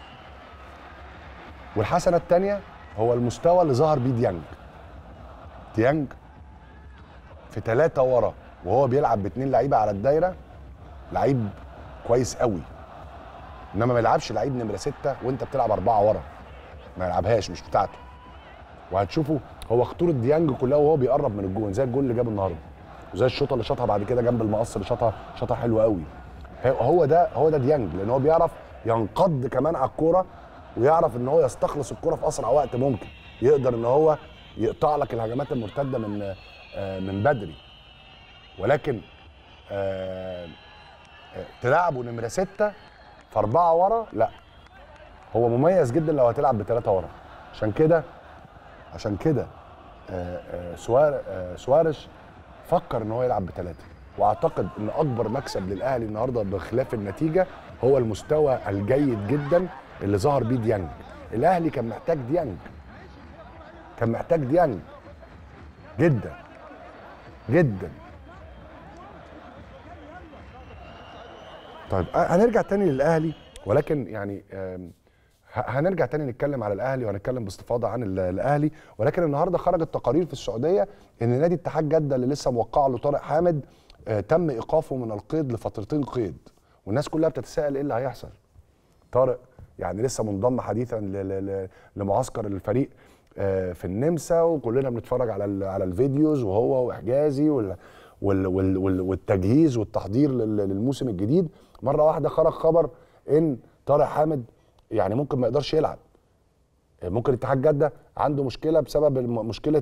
والحسنه الثانيه هو المستوى اللي ظهر بيه ديانج ديانج في ثلاثة ورا وهو بيلعب باثنين لعيبه على الدايره لعيب كويس قوي انما ما يلعبش لعيب نمره ستة وانت بتلعب اربعه ورا ما يلعبهاش مش بتاعته وهتشوفوا هو خطوره ديانج كلها وهو بيقرب من الجون زي الجول اللي جابه النهارده وزي الشوطه اللي شاطها بعد كده جنب المقص اللي شاطها شاطها حلوه قوي هو ده هو ده ديانج لان هو بيعرف ينقض كمان على الكوره ويعرف ان هو يستخلص الكوره في اسرع وقت ممكن يقدر ان هو يقطع لك الهجمات المرتده من آه، من بدري ولكن آه، آه، تلعبه نمره سته في اربعه ورا لا هو مميز جدا لو هتلعب بثلاثه ورا عشان كده عشان كده سوار سوارش فكر ان هو يلعب بثلاثه واعتقد ان اكبر مكسب للاهلي النهارده بخلاف النتيجه هو المستوى الجيد جدا اللي ظهر بيه ديانج الاهلي كان محتاج ديانج كان محتاج ديانج جدا جدا طيب هنرجع تاني للاهلي ولكن يعني هنرجع تاني نتكلم على الاهلي وهنتكلم باستفاضه عن الاهلي ولكن النهارده خرجت تقارير في السعوديه ان نادي اتحاد جده اللي لسه موقع له طارق حامد تم ايقافه من القيد لفترتين قيد والناس كلها بتتساءل ايه اللي هيحصل طارق يعني لسه منضم حديثا لمعسكر الفريق في النمسا وكلنا بنتفرج على على الفيديوز وهو وحجازي وال وال وال والتجهيز والتحضير للموسم الجديد مره واحده خرج خبر ان طارق حامد يعني ممكن ما يقدرش يلعب ممكن اتحاد جده عنده مشكله بسبب مشكله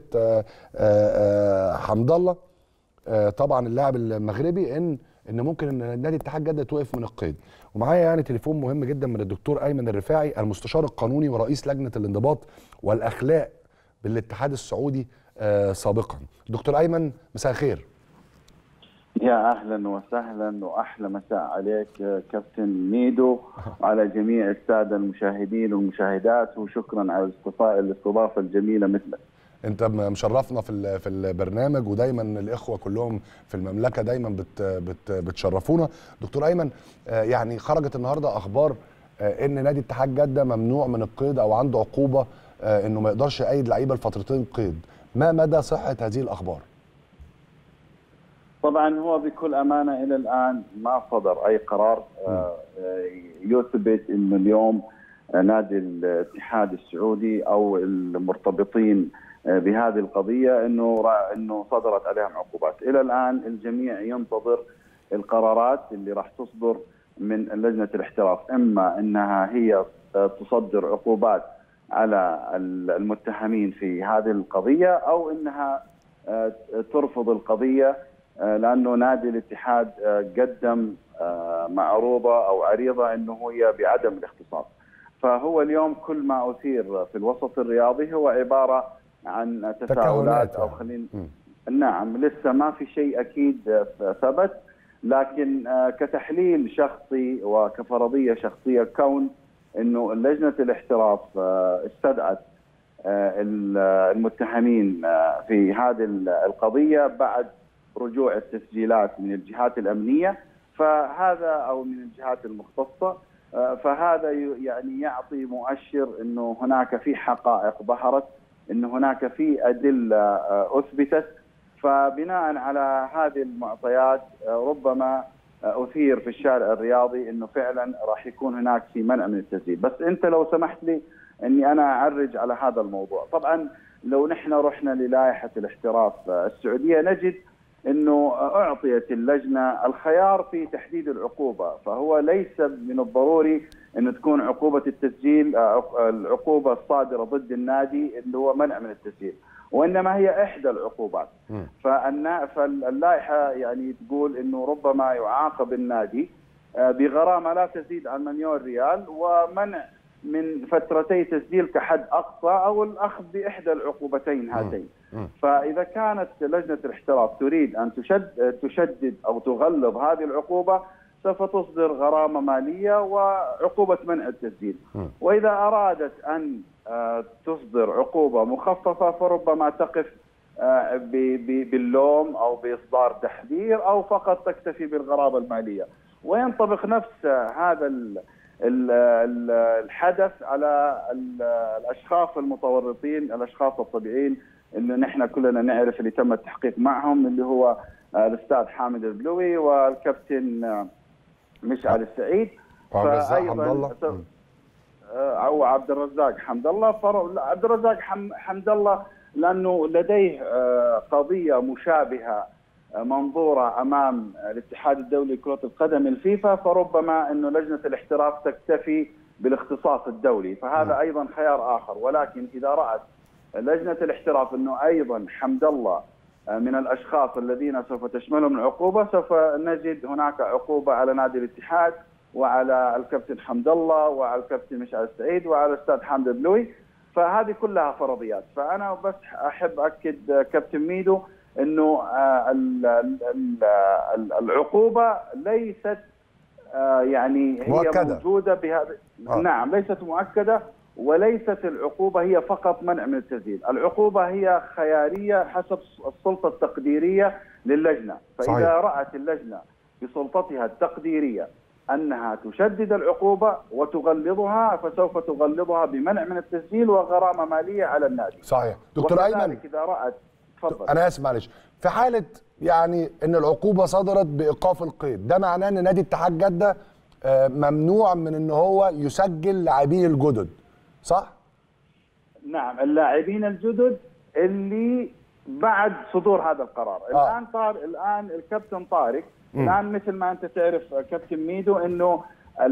حمد الله طبعا اللاعب المغربي ان ان ممكن ان نادي اتحاد جده توقف من القيد ومعايا يعني تليفون مهم جدا من الدكتور ايمن الرفاعي المستشار القانوني ورئيس لجنه الانضباط والاخلاق بالاتحاد السعودي سابقا دكتور ايمن مساء الخير يا اهلا وسهلا واحلى مساء عليك كابتن ميدو وعلى جميع الساده المشاهدين والمشاهدات وشكرا على الاستضافه الجميله مثلك انت مشرفنا في في البرنامج ودايما الاخوه كلهم في المملكه دايما بت بت بتشرفونا دكتور ايمن يعني خرجت النهارده اخبار ان نادي اتحاد جده ممنوع من القيد او عنده عقوبه انه ما يقدرش يقيد لعيبه لفترتين قيد ما مدى صحه هذه الاخبار طبعا هو بكل امانه الى الان ما صدر اي قرار يثبت انه اليوم نادي الاتحاد السعودي او المرتبطين بهذه القضيه انه انه صدرت عليهم عقوبات، الى الان الجميع ينتظر القرارات اللي راح تصدر من لجنه الاحتراف، اما انها هي تصدر عقوبات على المتهمين في هذه القضيه او انها ترفض القضيه لانه نادي الاتحاد قدم معروضه او عريضه انه هي بعدم الاختصاص. فهو اليوم كل ما اثير في الوسط الرياضي هو عباره عن تساؤلات او خلينا نعم لسه ما في شيء اكيد ثبت لكن كتحليل شخصي وكفرضيه شخصيه كون انه لجنه الاحتراف استدعت المتهمين في هذه القضيه بعد رجوع التسجيلات من الجهات الامنيه فهذا او من الجهات المختصه فهذا يعني يعطي مؤشر انه هناك في حقائق ظهرت انه هناك في ادله اثبتت فبناء على هذه المعطيات ربما اثير في الشارع الرياضي انه فعلا راح يكون هناك في منع من التسجيل بس انت لو سمحت لي اني انا اعرج على هذا الموضوع طبعا لو نحن رحنا للائحه الاحتراف السعوديه نجد انه اعطيت اللجنه الخيار في تحديد العقوبه، فهو ليس من الضروري انه تكون عقوبه التسجيل العقوبه الصادره ضد النادي اللي هو منع من التسجيل، وانما هي احدى العقوبات. فاللائحه يعني تقول انه ربما يعاقب النادي بغرامه لا تزيد عن مليون ريال ومنع من فترتي تسجيل كحد اقصى او الاخذ باحدى العقوبتين هاتين. فاذا كانت لجنه الاحتراف تريد ان تشد تشدد او تغلظ هذه العقوبه سوف تصدر غرامه ماليه وعقوبه منع التسجيل. واذا ارادت ان تصدر عقوبه مخففه فربما تقف باللوم او باصدار تحذير او فقط تكتفي بالغرامه الماليه. وينطبق نفس هذا الحدث على الاشخاص المتورطين الاشخاص الطبيعيين اللي نحن كلنا نعرف اللي تم التحقيق معهم اللي هو الاستاذ حامد البلوي والكابتن مشعل السعيد فايضا آه، او عبد الرزاق حمد الله فرض عبد الرزاق حمد الله لانه لديه آه، قضيه مشابهه منظوره امام الاتحاد الدولي لكره القدم الفيفا فربما انه لجنه الاحتراف تكتفي بالاختصاص الدولي فهذا ايضا خيار اخر ولكن اذا رات لجنه الاحتراف انه ايضا حمد الله من الاشخاص الذين سوف تشملهم العقوبه سوف نجد هناك عقوبه على نادي الاتحاد وعلى الكابتن حمد الله وعلى الكابتن مشعل السعيد وعلى الاستاذ حمد بلوي فهذه كلها فرضيات فانا بس احب اكد كابتن ميدو انه العقوبه ليست يعني هي مؤكدة. موجوده بهذا آه. نعم ليست مؤكده وليست العقوبه هي فقط منع من التسجيل، العقوبه هي خياريه حسب السلطه التقديريه للجنه، فاذا صحيح. رات اللجنه بسلطتها التقديريه انها تشدد العقوبه وتغلظها فسوف تغلظها بمنع من التسجيل وغرامه ماليه على النادي. صحيح، دكتور ايمن اذا رات تفضل انا اسف معلش، في حاله يعني ان العقوبه صدرت بايقاف القيد، ده معناه ان نادي اتحاد جده ممنوع من ان هو يسجل لاعبيه الجدد صح؟ نعم اللاعبين الجدد اللي بعد صدور هذا القرار آه. الان طار الان الكابتن طارق م. الان مثل ما انت تعرف كابتن ميدو انه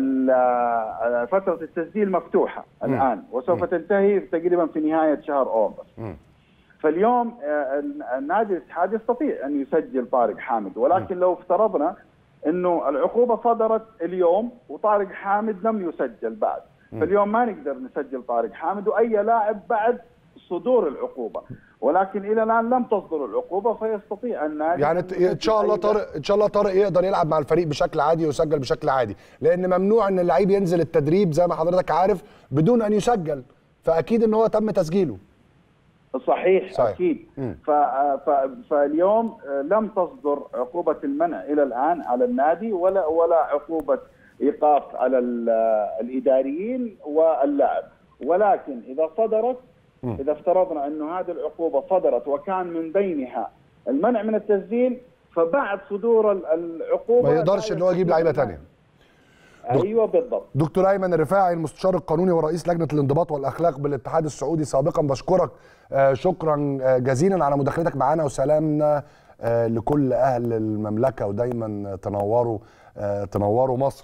فتره التسجيل مفتوحه م. الان وسوف م. تنتهي تقريبا في نهايه شهر اغسطس فاليوم النادي الاتحاد يستطيع ان يسجل طارق حامد ولكن م. لو افترضنا انه العقوبه صدرت اليوم وطارق حامد لم يسجل بعد فاليوم ما نقدر نسجل طارق حامد واي لاعب بعد صدور العقوبه ولكن الى الان لم تصدر العقوبه فيستطيع النادي يعني ان شاء الله طارق ان شاء الله طارق يقدر يلعب مع الفريق بشكل عادي ويسجل بشكل عادي لان ممنوع ان اللعيب ينزل التدريب زي ما حضرتك عارف بدون ان يسجل فاكيد ان هو تم تسجيله صحيح, صحيح. اكيد ف... ف... فاليوم لم تصدر عقوبه المنع الى الان على النادي ولا ولا عقوبه ايقاف على الاداريين واللاعب ولكن اذا صدرت اذا افترضنا انه هذه العقوبه صدرت وكان من بينها المنع من التسجيل فبعد صدور العقوبه ما يقدرش ان هو يجيب لعيبه ثانيه ايوه بالضبط دكتور ايمن الرفاعي المستشار القانوني ورئيس لجنه الانضباط والاخلاق بالاتحاد السعودي سابقا بشكرك شكرا جزيلا على مداخلتك معنا وسلامنا لكل اهل المملكه ودايما تنوروا تنوروا مصر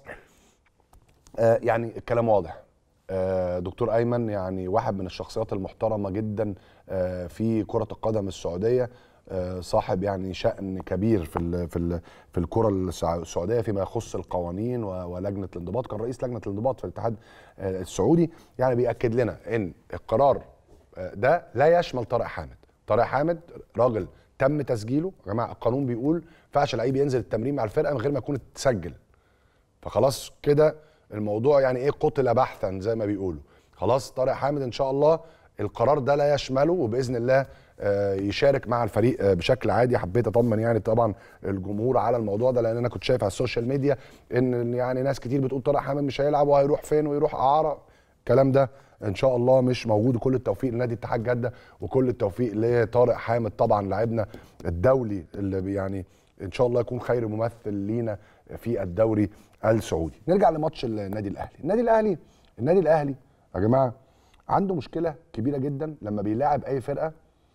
يعني الكلام واضح دكتور ايمن يعني واحد من الشخصيات المحترمه جدا في كره القدم السعوديه صاحب يعني شأن كبير في ال في ال في الكره السعوديه فيما يخص القوانين ولجنه الانضباط كان رئيس لجنه الانضباط في الاتحاد السعودي يعني بيأكد لنا ان القرار ده لا يشمل طارق حامد طارق حامد راجل تم تسجيله يا جماعه القانون بيقول ما ينفعش لعيب ينزل التمرين مع الفرقه من غير ما يكون اتسجل فخلاص كده الموضوع يعني ايه قتل بحثا زي ما بيقولوا خلاص طارق حامد ان شاء الله القرار ده لا يشمله وباذن الله يشارك مع الفريق بشكل عادي حبيت اطمن يعني طبعا الجمهور على الموضوع ده لان انا كنت شايف على السوشيال ميديا ان يعني ناس كتير بتقول طارق حامد مش هيلعب وهيروح فين ويروح اعاره الكلام ده ان شاء الله مش موجود وكل التوفيق لنادي اتحاد جده وكل التوفيق لطارق حامد طبعا لاعبنا الدولي اللي يعني ان شاء الله يكون خير ممثل لينا في الدوري السعودي نرجع لماتش النادي الاهلي النادي الاهلي النادي الاهلي يا جماعه عنده مشكله كبيره جدا لما بيلاعب اي فرقه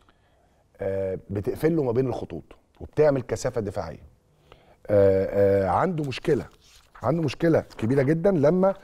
بتقفل له ما بين الخطوط وبتعمل كثافه دفاعيه عنده مشكله عنده مشكله كبيره جدا لما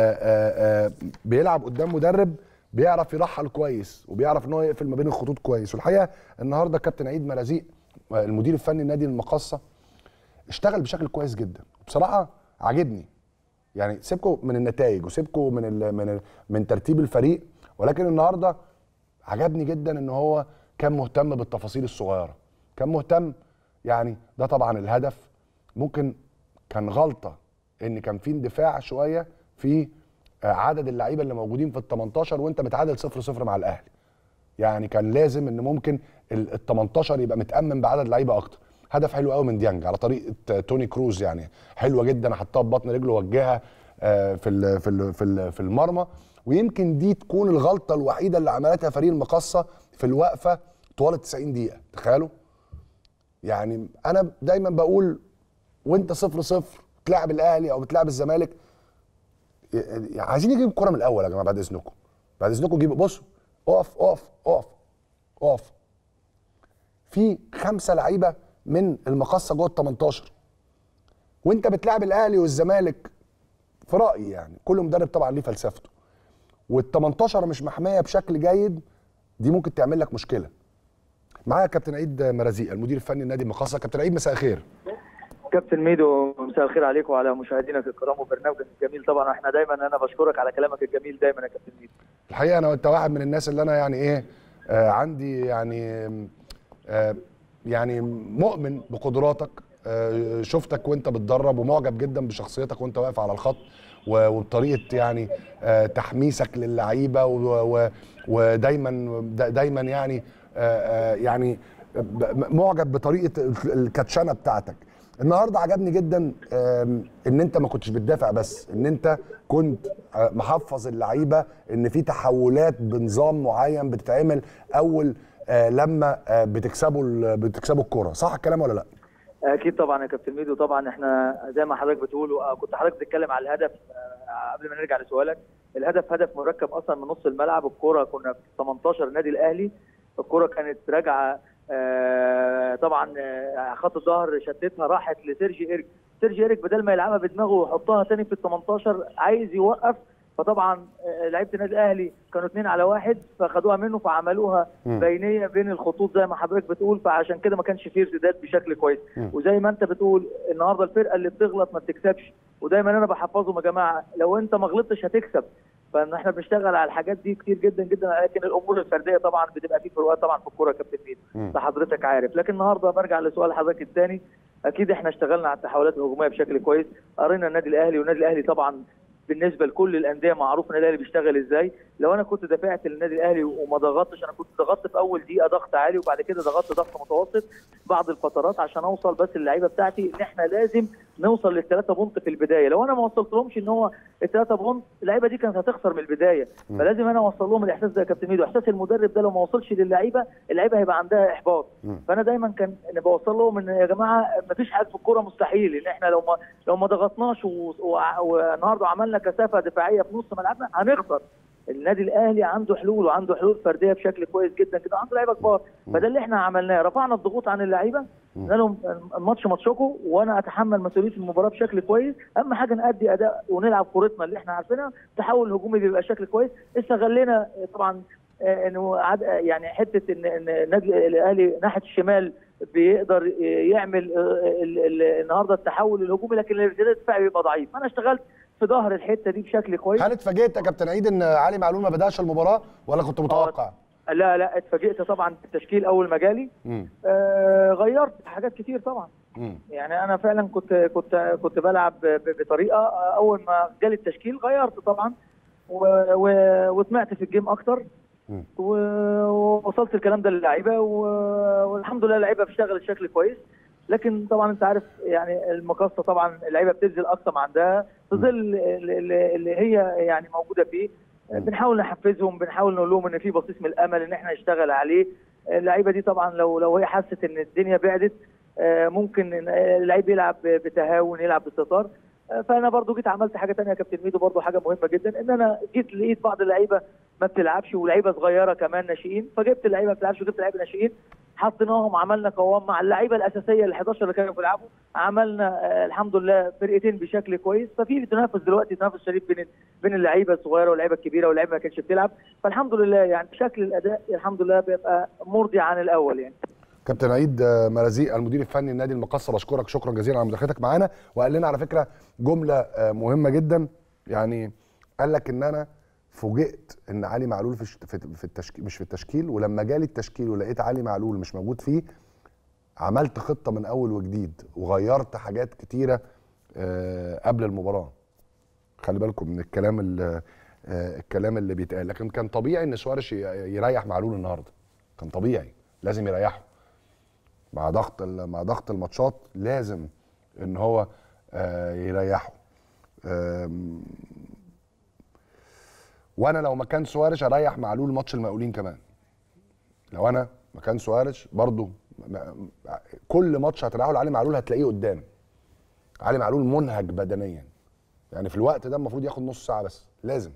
بيلعب قدام مدرب بيعرف يرحل كويس وبيعرف ان هو يقفل ما بين الخطوط كويس والحقيقه النهارده كابتن عيد مرازيق المدير الفني النادي المقصه اشتغل بشكل كويس جدا بصراحه عاجبني يعني سيبكم من النتائج وسيبكم من ال من ال من ترتيب الفريق ولكن النهارده عجبني جدا ان هو كان مهتم بالتفاصيل الصغيره كان مهتم يعني ده طبعا الهدف ممكن كان غلطه ان كان في اندفاع شويه في عدد اللعيبه اللي موجودين في ال 18 وانت متعادل 0 0 مع الاهلي يعني كان لازم ان ممكن ال 18 يبقى متامن بعدد لعيبه اكتر هدف حلو قوي من ديانج على طريقه توني كروز يعني حلوه جدا حطها ببطن رجله وجهها في ال في ال في ال في المرمى ويمكن دي تكون الغلطه الوحيده اللي عملتها فريق المقصه في الوقفه طوال ال 90 دقيقه تخيلوا يعني انا دايما بقول وانت صفر صفر بتلعب الاهلي او بتلعب الزمالك يعني عايزين نجيب الكوره من الاول يا جماعه بعد اذنكم بعد اذنكم جيبوا بصوا اقف اقف اقف اقف في خمسه لعيبه من المقصه جوه ال 18 وانت بتلعب الاهلي والزمالك في رايي يعني كل مدرب طبعا ليه فلسفته وال 18 مش محميه بشكل جيد دي ممكن تعمل لك مشكله معايا كابتن عيد مرازيق المدير الفني لنادي المقاصه كابتن عيد مساء الخير كابتن ميدو مساء الخير عليك وعلى مشاهدينك الكرام وبرنامجك الجميل طبعا احنا دايما انا بشكرك على كلامك الجميل دايما يا كابتن ميدو الحقيقه انا وانت واحد من الناس اللي انا يعني ايه آه عندي يعني آه يعني مؤمن بقدراتك آه شفتك وانت بتدرب ومعجب جدا بشخصيتك وانت واقف على الخط و- وبطريقه يعني آه تحميسك للعيبه و- و- ودايما دا- دايما يعني آه آه يعني ب- معجب بطريقه الكاتشانه بتاعتك النهارده عجبني جدا آم، ان انت ما كنتش بتدافع بس ان انت كنت آه، محفظ اللعيبه ان في تحولات بنظام معين بتتعمل اول آه، لما آه، بتكسبوا ال- بتكسبوا الكوره صح الكلام ولا لا اكيد طبعا يا كابتن ميدو طبعا احنا زي ما حضرتك بتقول وكنت حضرتك بتتكلم على الهدف آه، قبل ما نرجع لسؤالك الهدف هدف مركب اصلا من نص الملعب الكوره كنا في 18 النادي الاهلي الكوره كانت راجعه آه، طبعا آه، خط الظهر شتتها راحت لسيرجي ايريك سيرجي ايريك بدل ما يلعبها بدماغه ويحطها تاني في ال 18 عايز يوقف فطبعا آه، لعيبه النادي الاهلي كانوا اثنين على واحد فخدوها منه فعملوها مم. بينيه بين الخطوط زي ما حضرتك بتقول فعشان كده ما كانش فيه ارتداد بشكل كويس مم. وزي ما انت بتقول النهارده الفرقه اللي بتغلط ما بتكسبش ودايما انا بحفظهم يا جماعه لو انت ما غلطتش هتكسب فان احنا بنشتغل على الحاجات دي كتير جدا جدا لكن الامور الفرديه طبعا بتبقى في فروقات طبعا في الكوره يا كابتن مين مم. فحضرتك عارف لكن النهارده برجع لسؤال حضرتك الثاني اكيد احنا اشتغلنا على التحولات الهجوميه بشكل كويس قرينا النادي الاهلي والنادي الاهلي طبعا بالنسبه لكل الانديه معروف النادي الاهلي بيشتغل ازاي لو انا كنت دافعت للنادي الاهلي وما ضغطتش انا كنت ضغطت في اول دقيقه ضغط عالي وبعد كده ضغطت ضغط متوسط بعض الفترات عشان اوصل بس اللعيبه بتاعتي ان احنا لازم نوصل للثلاثه بونت في البدايه لو انا ما وصلتلهمش ان هو الثلاثه بونت اللعيبه دي كانت هتخسر من البدايه مم. فلازم انا اوصل لهم الاحساس ده يا كابتن ميدو احساس المدرب ده لو ما وصلش للعيبه اللعيبه هيبقى عندها احباط مم. فانا دايما كان إن بوصل لهم ان يا جماعه ما فيش حاجه في الكوره مستحيل ان احنا لو ما لو ما ضغطناش و- وع- والنهارده عملنا كثافه دفاعيه في نص ملعبنا هنخسر النادي الاهلي عنده حلول وعنده حلول فرديه بشكل كويس جدا كده عنده لعيبه كبار فده اللي احنا عملناه رفعنا الضغوط عن اللعيبه قلنا لهم الماتش ماتشكم وانا اتحمل مسؤوليه المباراه بشكل كويس اهم حاجه نادي اداء ونلعب كورتنا اللي احنا عارفينها تحول الهجومي بيبقى شكل كويس استغلينا طبعا آه، انه عد- آه، يعني حته ان ان النادي الاهلي ناحيه الشمال بيقدر آه، يعمل آه، ال- ال- النهارده التحول الهجومي لكن الارتداد الدفاعي بيبقى ضعيف انا اشتغلت في ظهر الحته دي بشكل كويس هل اتفاجئت يا كابتن عيد ان علي معلول ما بداش المباراه ولا كنت متوقع لا لا اتفاجئت طبعا بالتشكيل اول ما جالي مم. آه، غيرت حاجات كتير طبعا مم. يعني انا فعلا كنت كنت كنت بلعب ب- بطريقه اول ما جالي التشكيل غيرت طبعا و- و- وسمعت في الجيم اكتر مم. و- ووصلت الكلام ده للعيبه و- والحمد لله اللعيبه اشتغلت بشكل كويس لكن طبعا انت عارف يعني المقصه طبعا اللعيبه بتبذل اقصى ما عندها في ظل ال- ال- اللي هي يعني موجوده فيه بنحاول نحفزهم بنحاول نقول لهم ان في بصيص من الامل ان احنا نشتغل عليه اللعيبه دي طبعا لو لو هي حست ان الدنيا بعدت آه، ممكن إن اللعيب يلعب بتهاون يلعب باستهتار آه، فانا برضو جيت عملت حاجه ثانيه يا كابتن ميدو برضو حاجه مهمه جدا ان انا جيت لقيت بعض اللعيبه ما بتلعبش ولعيبه صغيره كمان ناشئين فجبت اللعيبه ما بتلعبش وجبت لعيبه ناشئين حطيناهم عملنا قوام مع اللعيبه الاساسيه ال 11 اللي كانوا بيلعبوا عملنا آه، الحمد لله فرقتين بشكل كويس ففي تنافس دلوقتي تنافس شريف بين بين اللعيبه الصغيره واللعيبه الكبيره واللعيبه ما كانتش بتلعب فالحمد لله يعني شكل الاداء الحمد لله بيبقى مرضي عن الاول يعني كابتن عيد آه، مرازيق المدير الفني لنادي المقصه بشكرك شكرا جزيلا على مداخلتك معانا وقال لنا على فكره جمله آه، مهمه جدا يعني قال لك ان انا فوجئت ان علي معلول في الش- في في التشكيل مش في التشكيل ولما جالي التشكيل ولقيت علي معلول مش موجود فيه عملت خطه من اول وجديد وغيرت حاجات كتيره آه، قبل المباراه خلي بالكم من الكلام اللي آه، الكلام اللي بيتقال لكن كان طبيعي ان سوارش ي- يريح معلول النهارده كان طبيعي لازم يريحه مع ضغط ال- مع ضغط الماتشات لازم ان هو آه، يريحه آم، وانا لو مكان سوارش اريح معلول ماتش المقاولين كمان لو انا مكان سوارش برضو م- م- كل ماتش هتلعبه لعلي معلول هتلاقيه قدام علي معلول منهج بدنيا يعني في الوقت ده المفروض ياخد نص ساعه بس لازم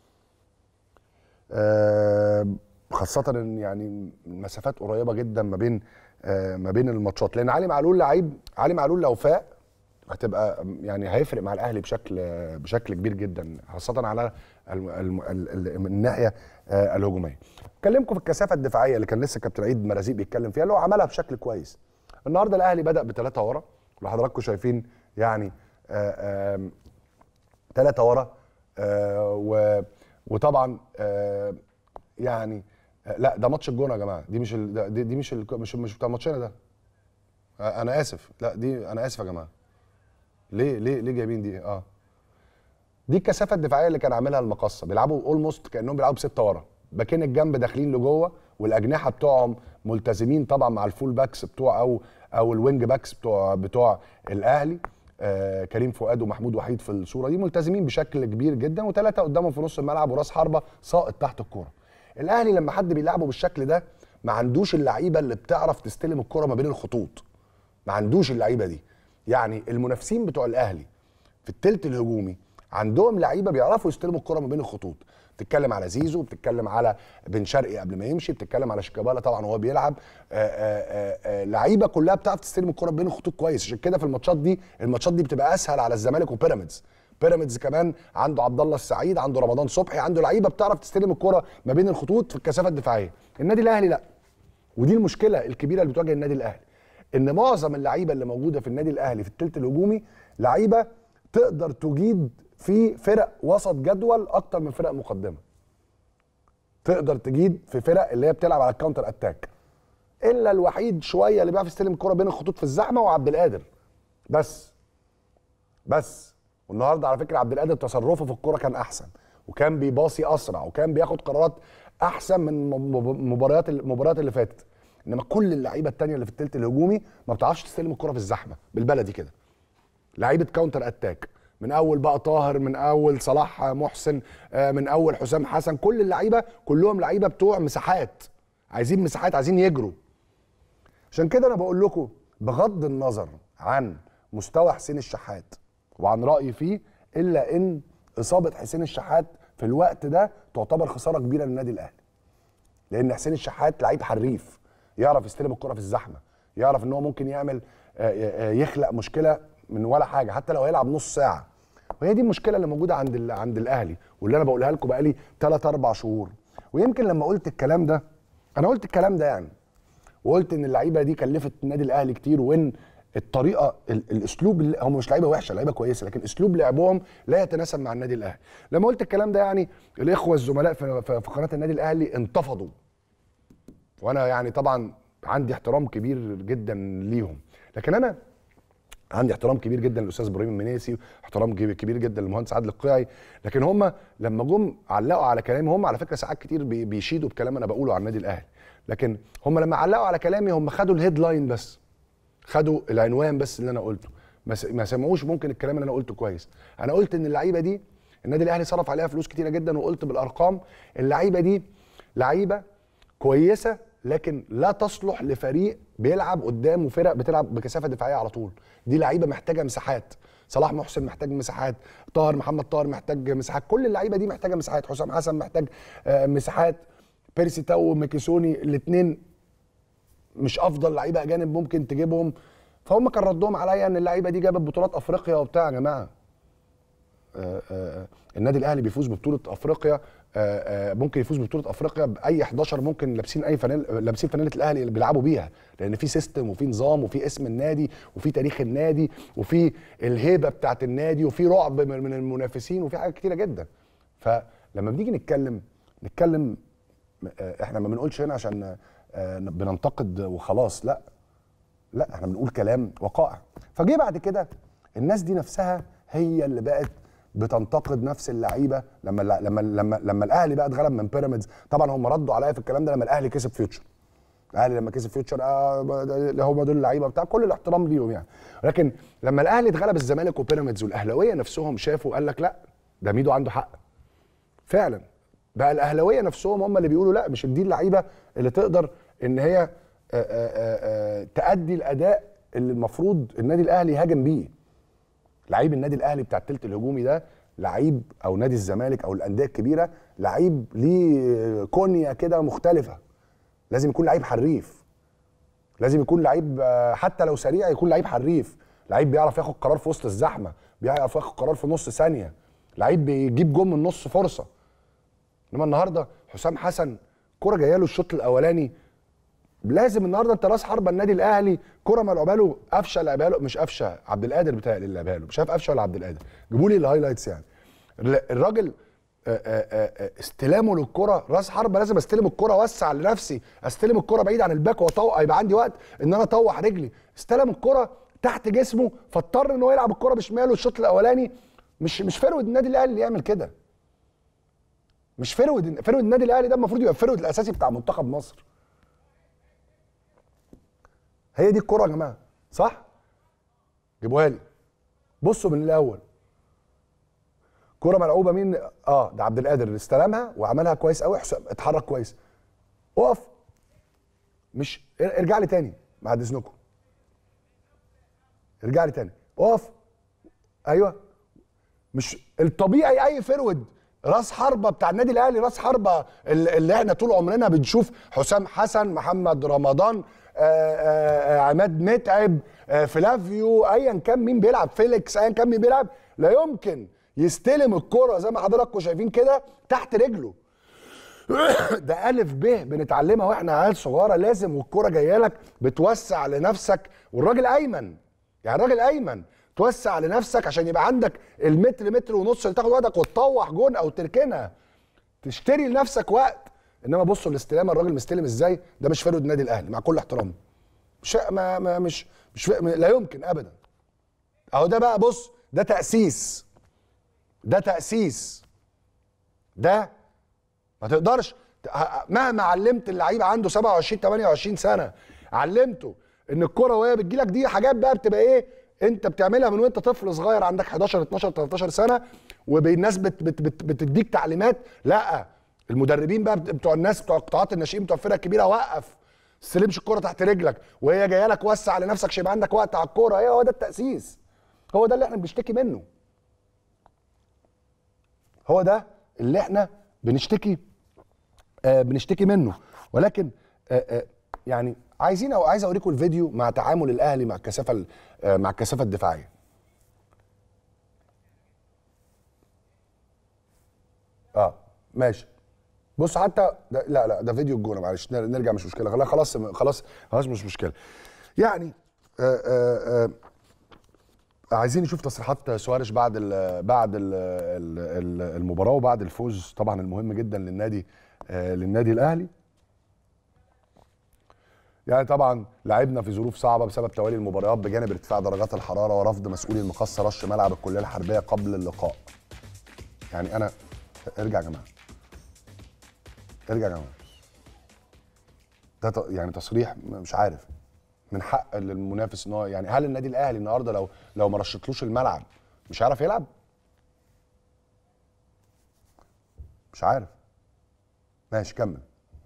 آه، خاصة ان يعني مسافات قريبة جدا ما بين آه، ما بين الماتشات لان علي معلول لعيب علي معلول لو فاق هتبقى يعني هيفرق مع الاهلي بشكل بشكل كبير جدا خاصة على الم- الم- ال- ال- من الناحية آه، الهجومية. اكلمكم في الكثافة الدفاعية اللي كان لسه كابتن عيد مرازيق بيتكلم فيها اللي هو عملها بشكل كويس. النهارده الاهلي بدأ بثلاثة ورا وحضراتكم شايفين يعني آه، آم، ثلاثة ورا آه و وطبعا آه يعني آه لا ده ماتش الجونه يا جماعه دي مش ال ده- دي, دي مش ال مش مش بتاع ماتشنا ده آه انا اسف لا دي انا اسف يا جماعه ليه ليه ليه جايبين دي اه دي الكثافه الدفاعيه اللي كان عاملها المقصه بيلعبوا اولموست كانهم بيلعبوا بسته ورا باكين الجنب داخلين لجوه والاجنحه بتوعهم ملتزمين طبعا مع الفول باكس بتوع او او الوينج باكس بتوع بتوع الاهلي آه كريم فؤاد ومحمود وحيد في الصوره دي ملتزمين بشكل كبير جدا وثلاثه قدامهم في نص الملعب وراس حربه ساقط تحت الكوره الاهلي لما حد بيلعبه بالشكل ده ما عندوش اللعيبه اللي بتعرف تستلم الكره ما بين الخطوط ما عندوش اللعيبه دي يعني المنافسين بتوع الاهلي في التلت الهجومي عندهم لعيبه بيعرفوا يستلموا الكره ما بين الخطوط بتتكلم على زيزو بتتكلم على بن شرقي قبل ما يمشي بتتكلم على شيكابالا طبعا وهو بيلعب آه، آه، آه، لعيبه كلها بتعرف تستلم الكره ما بين الخطوط كويس عشان كده في الماتشات دي الماتشات دي بتبقى اسهل على الزمالك وبيراميدز بيراميدز كمان عنده عبد الله السعيد عنده رمضان صبحي عنده لعيبه بتعرف تستلم الكره ما بين الخطوط في الكثافه الدفاعيه النادي الاهلي لا ودي المشكله الكبيره اللي بتواجه النادي الاهلي ان معظم اللعيبه اللي موجوده في النادي الاهلي في الثلث الهجومي لعيبه تقدر تجيد في فرق وسط جدول اكتر من فرق مقدمه تقدر تجيد في فرق اللي هي بتلعب على الكاونتر اتاك الا الوحيد شويه اللي بيعرف يستلم الكره بين الخطوط في الزحمه وعبد القادر بس بس والنهارده على فكره عبد القادر تصرفه في الكوره كان احسن وكان بيباصي اسرع وكان بياخد قرارات احسن من م- مباريات المباريات اللي فاتت انما كل اللعيبه التانية اللي في الثلث الهجومي ما بتعرفش تستلم الكره في الزحمه بالبلدي كده لعيبه كاونتر اتاك من اول بقى طاهر من اول صلاح محسن آه، من اول حسام حسن كل اللعيبه كلهم لعيبه بتوع مساحات عايزين مساحات عايزين يجروا عشان كده انا بقول لكم بغض النظر عن مستوى حسين الشحات وعن رايي فيه الا ان اصابه حسين الشحات في الوقت ده تعتبر خساره كبيره للنادي الاهلي لان حسين الشحات لعيب حريف يعرف يستلم الكره في الزحمه يعرف ان هو ممكن يعمل آه، آه، يخلق مشكله من ولا حاجه حتى لو هيلعب نص ساعه وهي دي المشكله اللي موجوده عند ال- عند الاهلي واللي انا بقولها لكم بقالي 3 4 شهور ويمكن لما قلت الكلام ده انا قلت الكلام ده يعني وقلت ان اللعيبه دي كلفت النادي الاهلي كتير وان الطريقه ال- الاسلوب اللي هم مش لعيبه وحشه لعيبه كويسه لكن اسلوب لعبهم لا يتناسب مع النادي الاهلي لما قلت الكلام ده يعني الاخوه الزملاء في في في قناه النادي الاهلي انتفضوا وانا يعني طبعا عندي احترام كبير جدا ليهم لكن انا عندي احترام كبير جدا للاستاذ ابراهيم المنيسي واحترام كبير كبير جدا للمهندس عادل القيعي لكن هم لما جم علقوا على كلامي هم على فكره ساعات كتير بي- بيشيدوا بكلام انا بقوله عن النادي الاهلي لكن هم لما علقوا على كلامي هم خدوا الهيدلاين بس خدوا العنوان بس اللي انا قلته ما س- ما سمعوش ممكن الكلام اللي انا قلته كويس انا قلت ان اللعيبه دي النادي الاهلي صرف عليها فلوس كتيره جدا وقلت بالارقام اللعيبه دي لعيبه كويسه لكن لا تصلح لفريق بيلعب قدامه فرق بتلعب بكثافه دفاعيه على طول دي لعيبه محتاجه مساحات صلاح محسن محتاج مساحات طاهر محمد طاهر محتاج مساحات كل اللعيبه دي محتاجه مساحات حسام حسن محتاج آه، مساحات بيرسي تاو وميكيسوني الاثنين مش افضل لعيبه اجانب ممكن تجيبهم فهم كان ردهم عليا ان اللعيبه دي جابت بطولات افريقيا وبتاع يا جماعه آه، آه، النادي الاهلي بيفوز ببطوله افريقيا آه، آه، ممكن يفوز ببطوله افريقيا باي 11 ممكن لابسين اي فانيل لابسين فانيله الاهلي اللي بيلعبوا بيها لان في سيستم وفي نظام وفي اسم النادي وفي تاريخ النادي وفي الهيبه بتاعت النادي وفي رعب من من المنافسين وفي حاجات كتيره جدا فلما بنيجي نتكلم نتكلم آه، احنا ما بنقولش هنا عشان آه، بننتقد وخلاص لا لا احنا بنقول كلام وقائع فجه بعد كده الناس دي نفسها هي اللي بقت بتنتقد نفس اللعيبه لما لما لما لما الاهلي بقى اتغلب من بيراميدز طبعا هم ردوا عليا في الكلام ده لما الاهلي كسب فيوتشر الاهلي لما كسب فيوتشر آه ده- هم دول اللعيبه بتاع كل الاحترام ليهم يعني لكن لما الاهلي اتغلب الزمالك وبيراميدز والاهلاويه نفسهم شافوا قال لك لا ده ميدو عنده حق فعلا بقى الاهلاويه نفسهم هم اللي بيقولوا لا مش دي اللعيبه اللي تقدر ان هي آه، آه، آه، تأدي الاداء اللي المفروض النادي الاهلي يهاجم بيه لعيب النادي الاهلي بتاع التلت الهجومي ده لعيب او نادي الزمالك او الانديه الكبيره لعيب ليه كونيا كده مختلفه لازم يكون لعيب حريف لازم يكون لعيب آه، حتى لو سريع يكون لعيب حريف لعيب بيعرف ياخد قرار في وسط الزحمه بيعرف ياخد قرار في نص ثانيه لعيب بيجيب جون من نص فرصه انما النهارده حسام حسن كرة جايه له الشوط الاولاني لازم النهارده انت راس حربه النادي الاهلي كرة ملعوبه له قفشه لعبها له مش قفشه عبد القادر بتاعي اللي لعبها له مش عارف قفشه ولا عبد القادر جيبوا لي الهايلايتس يعني ال- الراجل آه، آه، آه، استلامه للكرة راس حربة لازم استلم الكرة اوسع لنفسي استلم الكرة بعيد عن الباك واطوق يبقى عندي وقت ان انا اطوح رجلي استلم الكرة تحت جسمه فاضطر ان هو يلعب الكرة بشماله الشوط الاولاني مش مش فرود النادي الاهلي اللي يعمل كده مش فرود فرود النادي الاهلي ده المفروض يبقى الفرود الاساسي بتاع منتخب مصر هي دي الكرة يا جماعه صح جيبوها لي بصوا من الاول كرة ملعوبة مين؟ اه ده عبد القادر اللي استلمها وعملها كويس قوي حسام اتحرك كويس اقف مش ار- ارجع لي تاني بعد اذنكم ارجع لي تاني اقف ايوه مش الطبيعي اي فرود راس حربه بتاع النادي الاهلي راس حربه اللي اللي احنا طول عمرنا بنشوف حسام حسن محمد رمضان آآ آآ عماد متعب آه، فلافيو ايا كان مين بيلعب فيليكس ايا كان مين بيلعب لا يمكن يستلم الكرة زي ما حضراتكم شايفين كده تحت رجله ده ألف ب بنتعلمها واحنا عيال صغيرة لازم والكرة جاية لك بتوسع لنفسك والراجل أيمن يعني الراجل أيمن توسع لنفسك عشان يبقى عندك المتر متر ونص اللي تاخد وقتك وتطوح جون أو تركنها تشتري لنفسك وقت انما بصوا الاستلام الراجل مستلم ازاي ده مش فرد النادي الاهلي مع كل احترامي مش ما, ما مش مش ف- لا يمكن ابدا اهو ده بقى بص ده تاسيس ده تاسيس ده ما تقدرش ت- ه- مهما علمت اللعيب عنده 27 28 سنه علمته ان الكره وهي بتجيلك دي حاجات بقى بتبقى ايه انت بتعملها من وانت طفل صغير عندك 11 12 13 سنه والناس بت بت بت بتديك تعليمات لا المدربين بقى بت- بتوع الناس بتوع قطاعات الناشئين بتوع الفرق الكبيره وقف تستلمش الكره تحت رجلك وهي جايه لك وسع لنفسك عشان يبقى عندك وقت على الكوره ايه هو ده التاسيس هو ده اللي احنا بنشتكي منه هو ده اللي احنا بنشتكي آه بنشتكي منه ولكن آه آه يعني عايزين او عايز اوريكم الفيديو مع تعامل الاهلي مع الكثافه ال- آه مع الكثافه الدفاعيه اه ماشي بص حتى ده لا لا ده فيديو الجونه معلش نر- نرجع مش مشكله خلاص خلاص خلاص خلاص مش مشكله يعني آه آه آه عايزين نشوف تصريحات سواريش بعد ال بعد ال ال المباراه وبعد الفوز طبعا المهم جدا للنادي آه، للنادي الاهلي يعني طبعا لعبنا في ظروف صعبه بسبب توالي المباريات بجانب ارتفاع درجات الحراره ورفض مسؤولي المقصه رش ملعب الكليه الحربيه قبل اللقاء يعني انا ارجع يا جماعه ارجع يا جماعه ده ت- يعني تصريح مش عارف من حق للمنافس ان هو يعني هل النادي الاهلي النهارده لو لو ما رشتلوش الملعب مش هيعرف يلعب؟ مش عارف ماشي كمل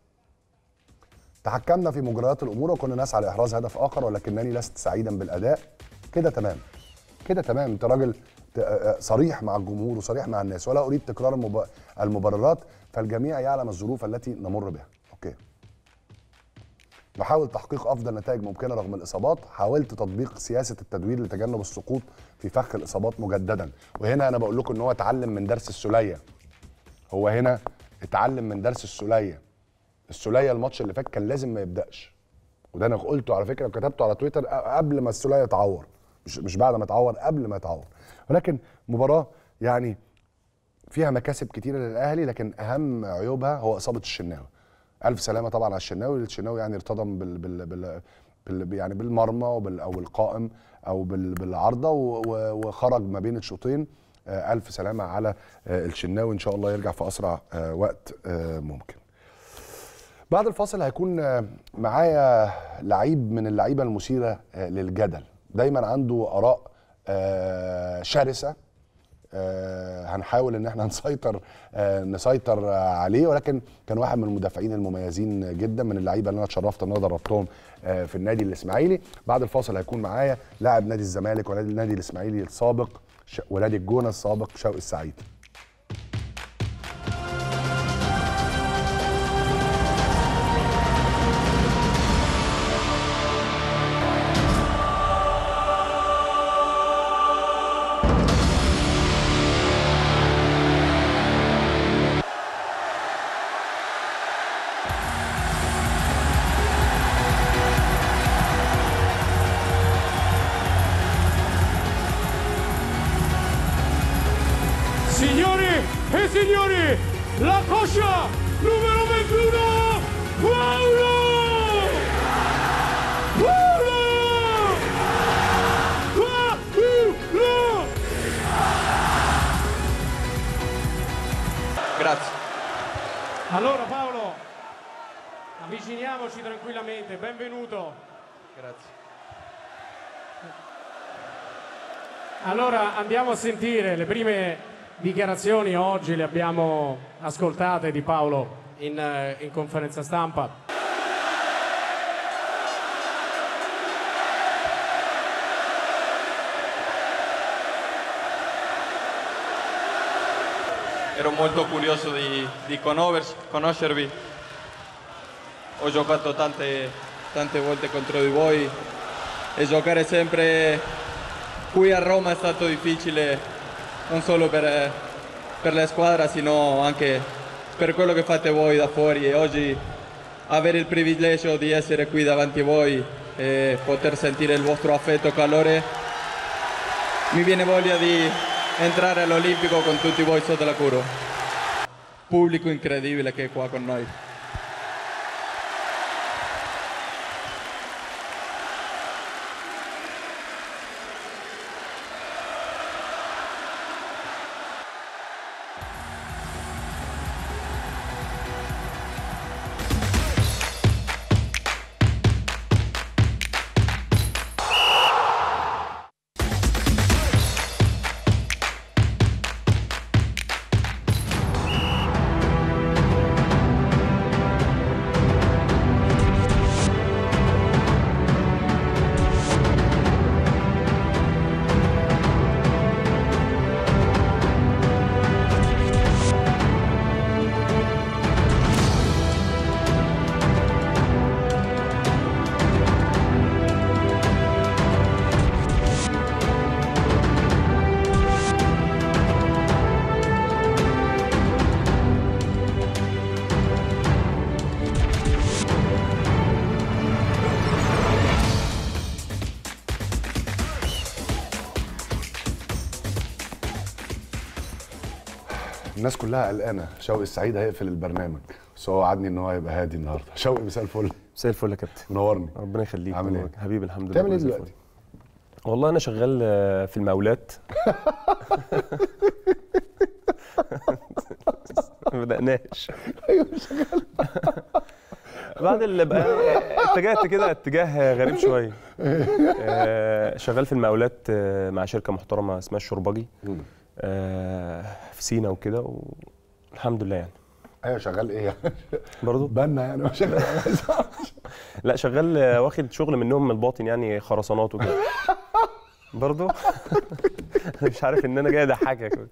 تحكمنا في مجريات الامور وكنا نسعى لاحراز هدف اخر ولكنني لست سعيدا بالاداء كده تمام كده تمام انت راجل ت- آه، صريح مع الجمهور وصريح مع الناس ولا اريد تكرار المب- المبررات فالجميع يعلم الظروف التي نمر بها اوكي نحاول تحقيق افضل نتائج ممكنه رغم الاصابات حاولت تطبيق سياسه التدوير لتجنب السقوط في فخ الاصابات مجددا وهنا انا بقول لكم ان هو اتعلم من درس السوليه هو هنا اتعلم من درس السوليه السوليه الماتش اللي فات كان لازم ما يبداش وده انا قلته على فكره وكتبته على تويتر قبل ما السوليه يتعور مش مش بعد ما يتعور قبل ما يتعور ولكن مباراه يعني فيها مكاسب كتيره للاهلي لكن اهم عيوبها هو اصابه الشناوي الف سلامه طبعا على الشناوي الشناوي يعني ارتضم بال بال بال, بال يعني بالمرمى وبال او القائم او بال بالعارضه و- و- وخرج ما بين الشوطين آه، الف سلامه على آه، الشناوي ان شاء الله يرجع في اسرع آه، وقت آه، ممكن بعد الفاصل هيكون آه، معايا لعيب من اللعيبه المثيره آه، للجدل دايما عنده اراء آه، شرسه آه، هنحاول ان احنا نسيطر آه، نسيطر آه، عليه ولكن كان واحد من المدافعين المميزين جدا من اللعيبه اللي انا اتشرفت ان انا دربتهم آه، في النادي الاسماعيلي بعد الفاصل هيكون معايا لاعب نادي الزمالك ونادي النادي الاسماعيلي السابق ش- ونادي الجونه السابق شوقي السعيد Signore e signori, la coscia numero 21, Paolo! Paolo! Paolo! Grazie. Allora Paolo, avviciniamoci tranquillamente, benvenuto. Grazie. Allora andiamo a sentire le prime dichiarazioni, oggi le abbiamo ascoltate di Paolo in, eh, in conferenza stampa. Ero molto curioso di, di conoscer- conoscervi. Ho giocato tante, tante volte contro di voi e giocare sempre qui a Roma è stato difficile non solo per, per la squadra, sino anche per quello che fate voi da fuori e oggi avere il privilegio di essere qui davanti a voi e poter sentire il vostro affetto e calore mi viene voglia di entrare all'Olimpico con tutti voi sotto la curva. Pubblico incredibile che è qua con noi. الناس كلها قلقانه شوقي السعيد هيقفل البرنامج بس هو وعدني ان هو هيبقى هادي النهارده شوقي مساء الفل مساء الفل يا كابتن منورني ربنا يخليك عامل والله. إيه؟ حبيبي الحمد لله بتعمل ايه كله زي دلوقتي؟ الفل. والله انا شغال آه، في المقاولات ما بدأناش بعد اللي بقى اتجهت كده اتجاه غريب شويه آه، شغال في المقاولات آه، مع شركه محترمه اسمها الشربجي آه، في سينا وكده والحمد لله يعني ايوه شغال ايه يعني برضو بنا يعني هو شغال لا شغال آه، واخد شغل منهم من الباطن يعني خرسانات وكده برضو مش عارف ان انا جاي اضحكك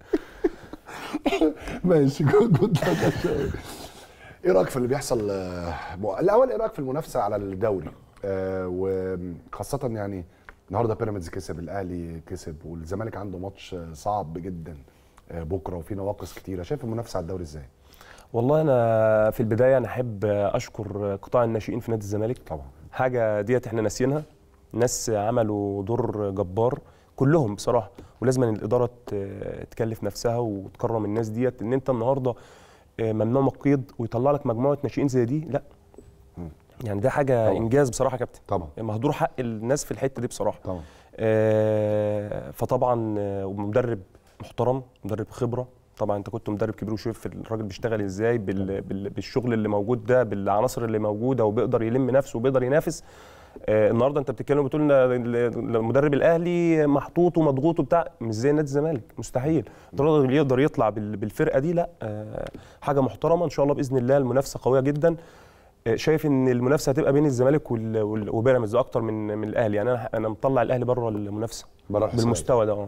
ماشي جود جود لك يا شوقي. ايه رايك في اللي بيحصل آه، مو- الاول ايه رايك في المنافسه على الدوري آه، وخاصه يعني النهارده بيراميدز كسب الاهلي كسب والزمالك عنده ماتش آه، صعب جدا آه، بكره وفي نواقص كتيره شايف المنافسه على الدوري ازاي والله انا في البدايه انا احب اشكر قطاع الناشئين في نادي الزمالك طبعا حاجه ديت احنا ناسيينها ناس عملوا دور جبار كلهم بصراحه ولازم أن الاداره ت- تكلف نفسها وتكرم الناس ديت ان انت النهارده آه، ممنوع مقيد ويطلع لك مجموعه ناشئين زي دي لا يعني ده حاجه طبعا. انجاز بصراحه يا كابتن طبعا مهدور حق الناس في الحته دي بصراحه طبعا آه، فطبعا آه، ومدرب محترم مدرب خبره طبعا انت كنت مدرب كبير وشايف الراجل بيشتغل ازاي بال... بال... بالشغل اللي موجود ده بالعناصر اللي موجوده وبيقدر يلم نفسه وبيقدر ينافس آه، النهارده انت بتتكلم بتقول ان ال- ال- المدرب الاهلي محطوط ومضغوط وبتاع مش زي نادي الزمالك مستحيل الراجل اللي يقدر يطلع بال- بالفرقه دي لا آه، حاجه محترمه ان شاء الله باذن الله المنافسه قويه جدا آه، شايف ان المنافسه هتبقى بين الزمالك وال- وال- وبيراميدز اكتر من من الاهلي يعني انا انا مطلع الاهلي بره المنافسه بره الحسابات. بالمستوى ده اه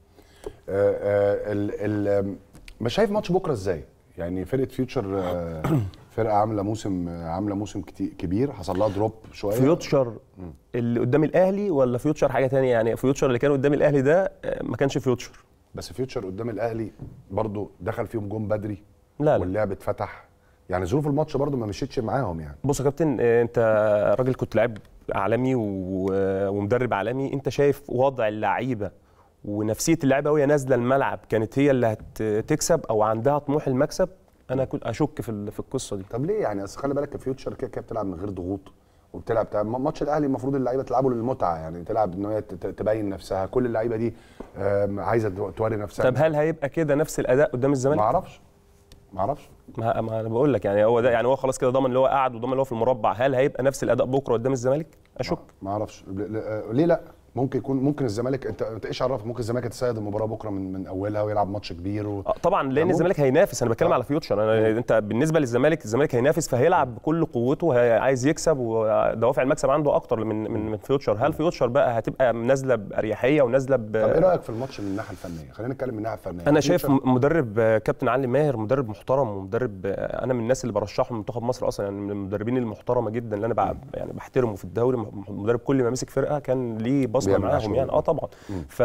آه، آه، ال ال مش شايف ماتش بكره ازاي؟ يعني فرقه فيوتشر آه، فرقه عامله موسم آه، عامله موسم كتي- كبير حصل لها دروب شويه فيوتشر اللي قدام الاهلي ولا فيوتشر حاجه تانية يعني فيوتشر اللي كان قدام الاهلي ده آه، ما كانش فيوتشر بس فيوتشر قدام الاهلي برضو دخل فيهم جون بدري لا لا واللعب اتفتح يعني ظروف الماتش برضو ما مشيتش معاهم يعني بص يا كابتن آه، انت راجل كنت لاعب عالمي و- ومدرب عالمي انت شايف وضع اللعيبه ونفسيه اللعيبه وهي نازله الملعب كانت هي اللي هتكسب او عندها طموح المكسب انا كنت اشك في ال- في القصه دي طب ليه يعني اصل خلي بالك فيوتشر كده كده بتلعب من غير ضغوط وبتلعب بتاع ماتش الاهلي المفروض اللعيبه تلعبه للمتعه يعني تلعب ان هي ت- ت- تبين نفسها كل اللعيبه دي آم، عايزه تو- توري نفسها طب هل هيبقى كده نفس الاداء قدام ما الزمالك اعرفش ما اعرفش ما, ما انا بقول لك يعني هو ده يعني هو خلاص كده ضمن اللي هو قاعد وضمن اللي هو في المربع هل هيبقى نفس الاداء بكره قدام الزمالك اشك ما اعرفش ل- ل- آه، ليه لا ممكن يكون ممكن الزمالك انت انت ايش عرفك ممكن الزمالك يتسيد المباراه بكره من من اولها ويلعب ماتش كبير و... آه، طبعا لان ممكن. الزمالك هينافس انا بتكلم آه. على فيوتشر انا انت بالنسبه للزمالك الزمالك هينافس فهيلعب بكل قوته هي- عايز يكسب ودوافع المكسب عنده اكتر من من من فيوتشر هل فيوتشر بقى هتبقى نازله باريحيه ونازله ب... طب ايه رايك في الماتش من الناحيه الفنيه خلينا نتكلم من الناحيه الفنيه انا شايف فيوتشر- م- مدرب آه، كابتن علي ماهر مدرب محترم ومدرب آه، انا من الناس اللي برشحه لمنتخب مصر اصلا يعني من المدربين المحترمه جدا اللي انا بع- يعني بحترمه في الدوري م- مدرب كل ما مسك فرقه كان ليه بصمه بيعمل معاها معاهم شغل. يعني اه طبعا ف...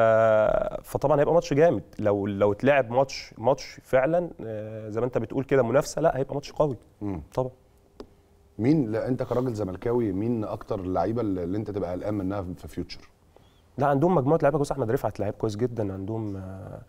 فطبعا هيبقى ماتش جامد لو لو اتلعب ماتش ماتش فعلا آه، زي ما انت بتقول كده منافسه لا هيبقى ماتش قوي مم. طبعا مين لا انت كراجل زملكاوي مين اكتر اللعيبه اللي اللي انت تبقى قلقان منها في فيوتشر لا عندهم مجموعه لعيبه كويس احمد رفعت لعيب كويس جدا عندهم آه،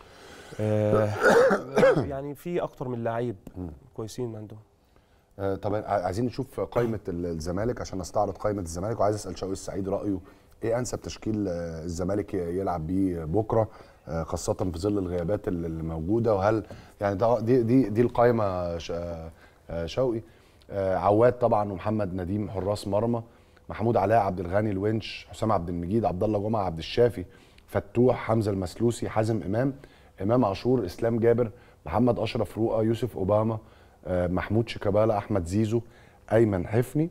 آه، يعني في اكتر من لعيب كويسين عندهم آه طب ع- عايزين نشوف قائمه ال- الزمالك عشان نستعرض قائمه الزمالك وعايز اسال شوقي السعيد رايه ايه انسب تشكيل آه، الزمالك ي- يلعب بيه بكره آه، خاصه في ظل الغيابات ال- اللي موجوده وهل يعني ده دي دي دي القائمه ش- آه، آه، شوقي آه، عواد طبعا ومحمد نديم حراس مرمى محمود علاء عبد الغني الونش حسام عبد المجيد عبد الله جمعه عبد الشافي فتوح حمزه المسلوسي حازم امام امام عاشور اسلام جابر محمد اشرف رؤى يوسف اوباما آه، محمود شيكابالا احمد زيزو ايمن حفني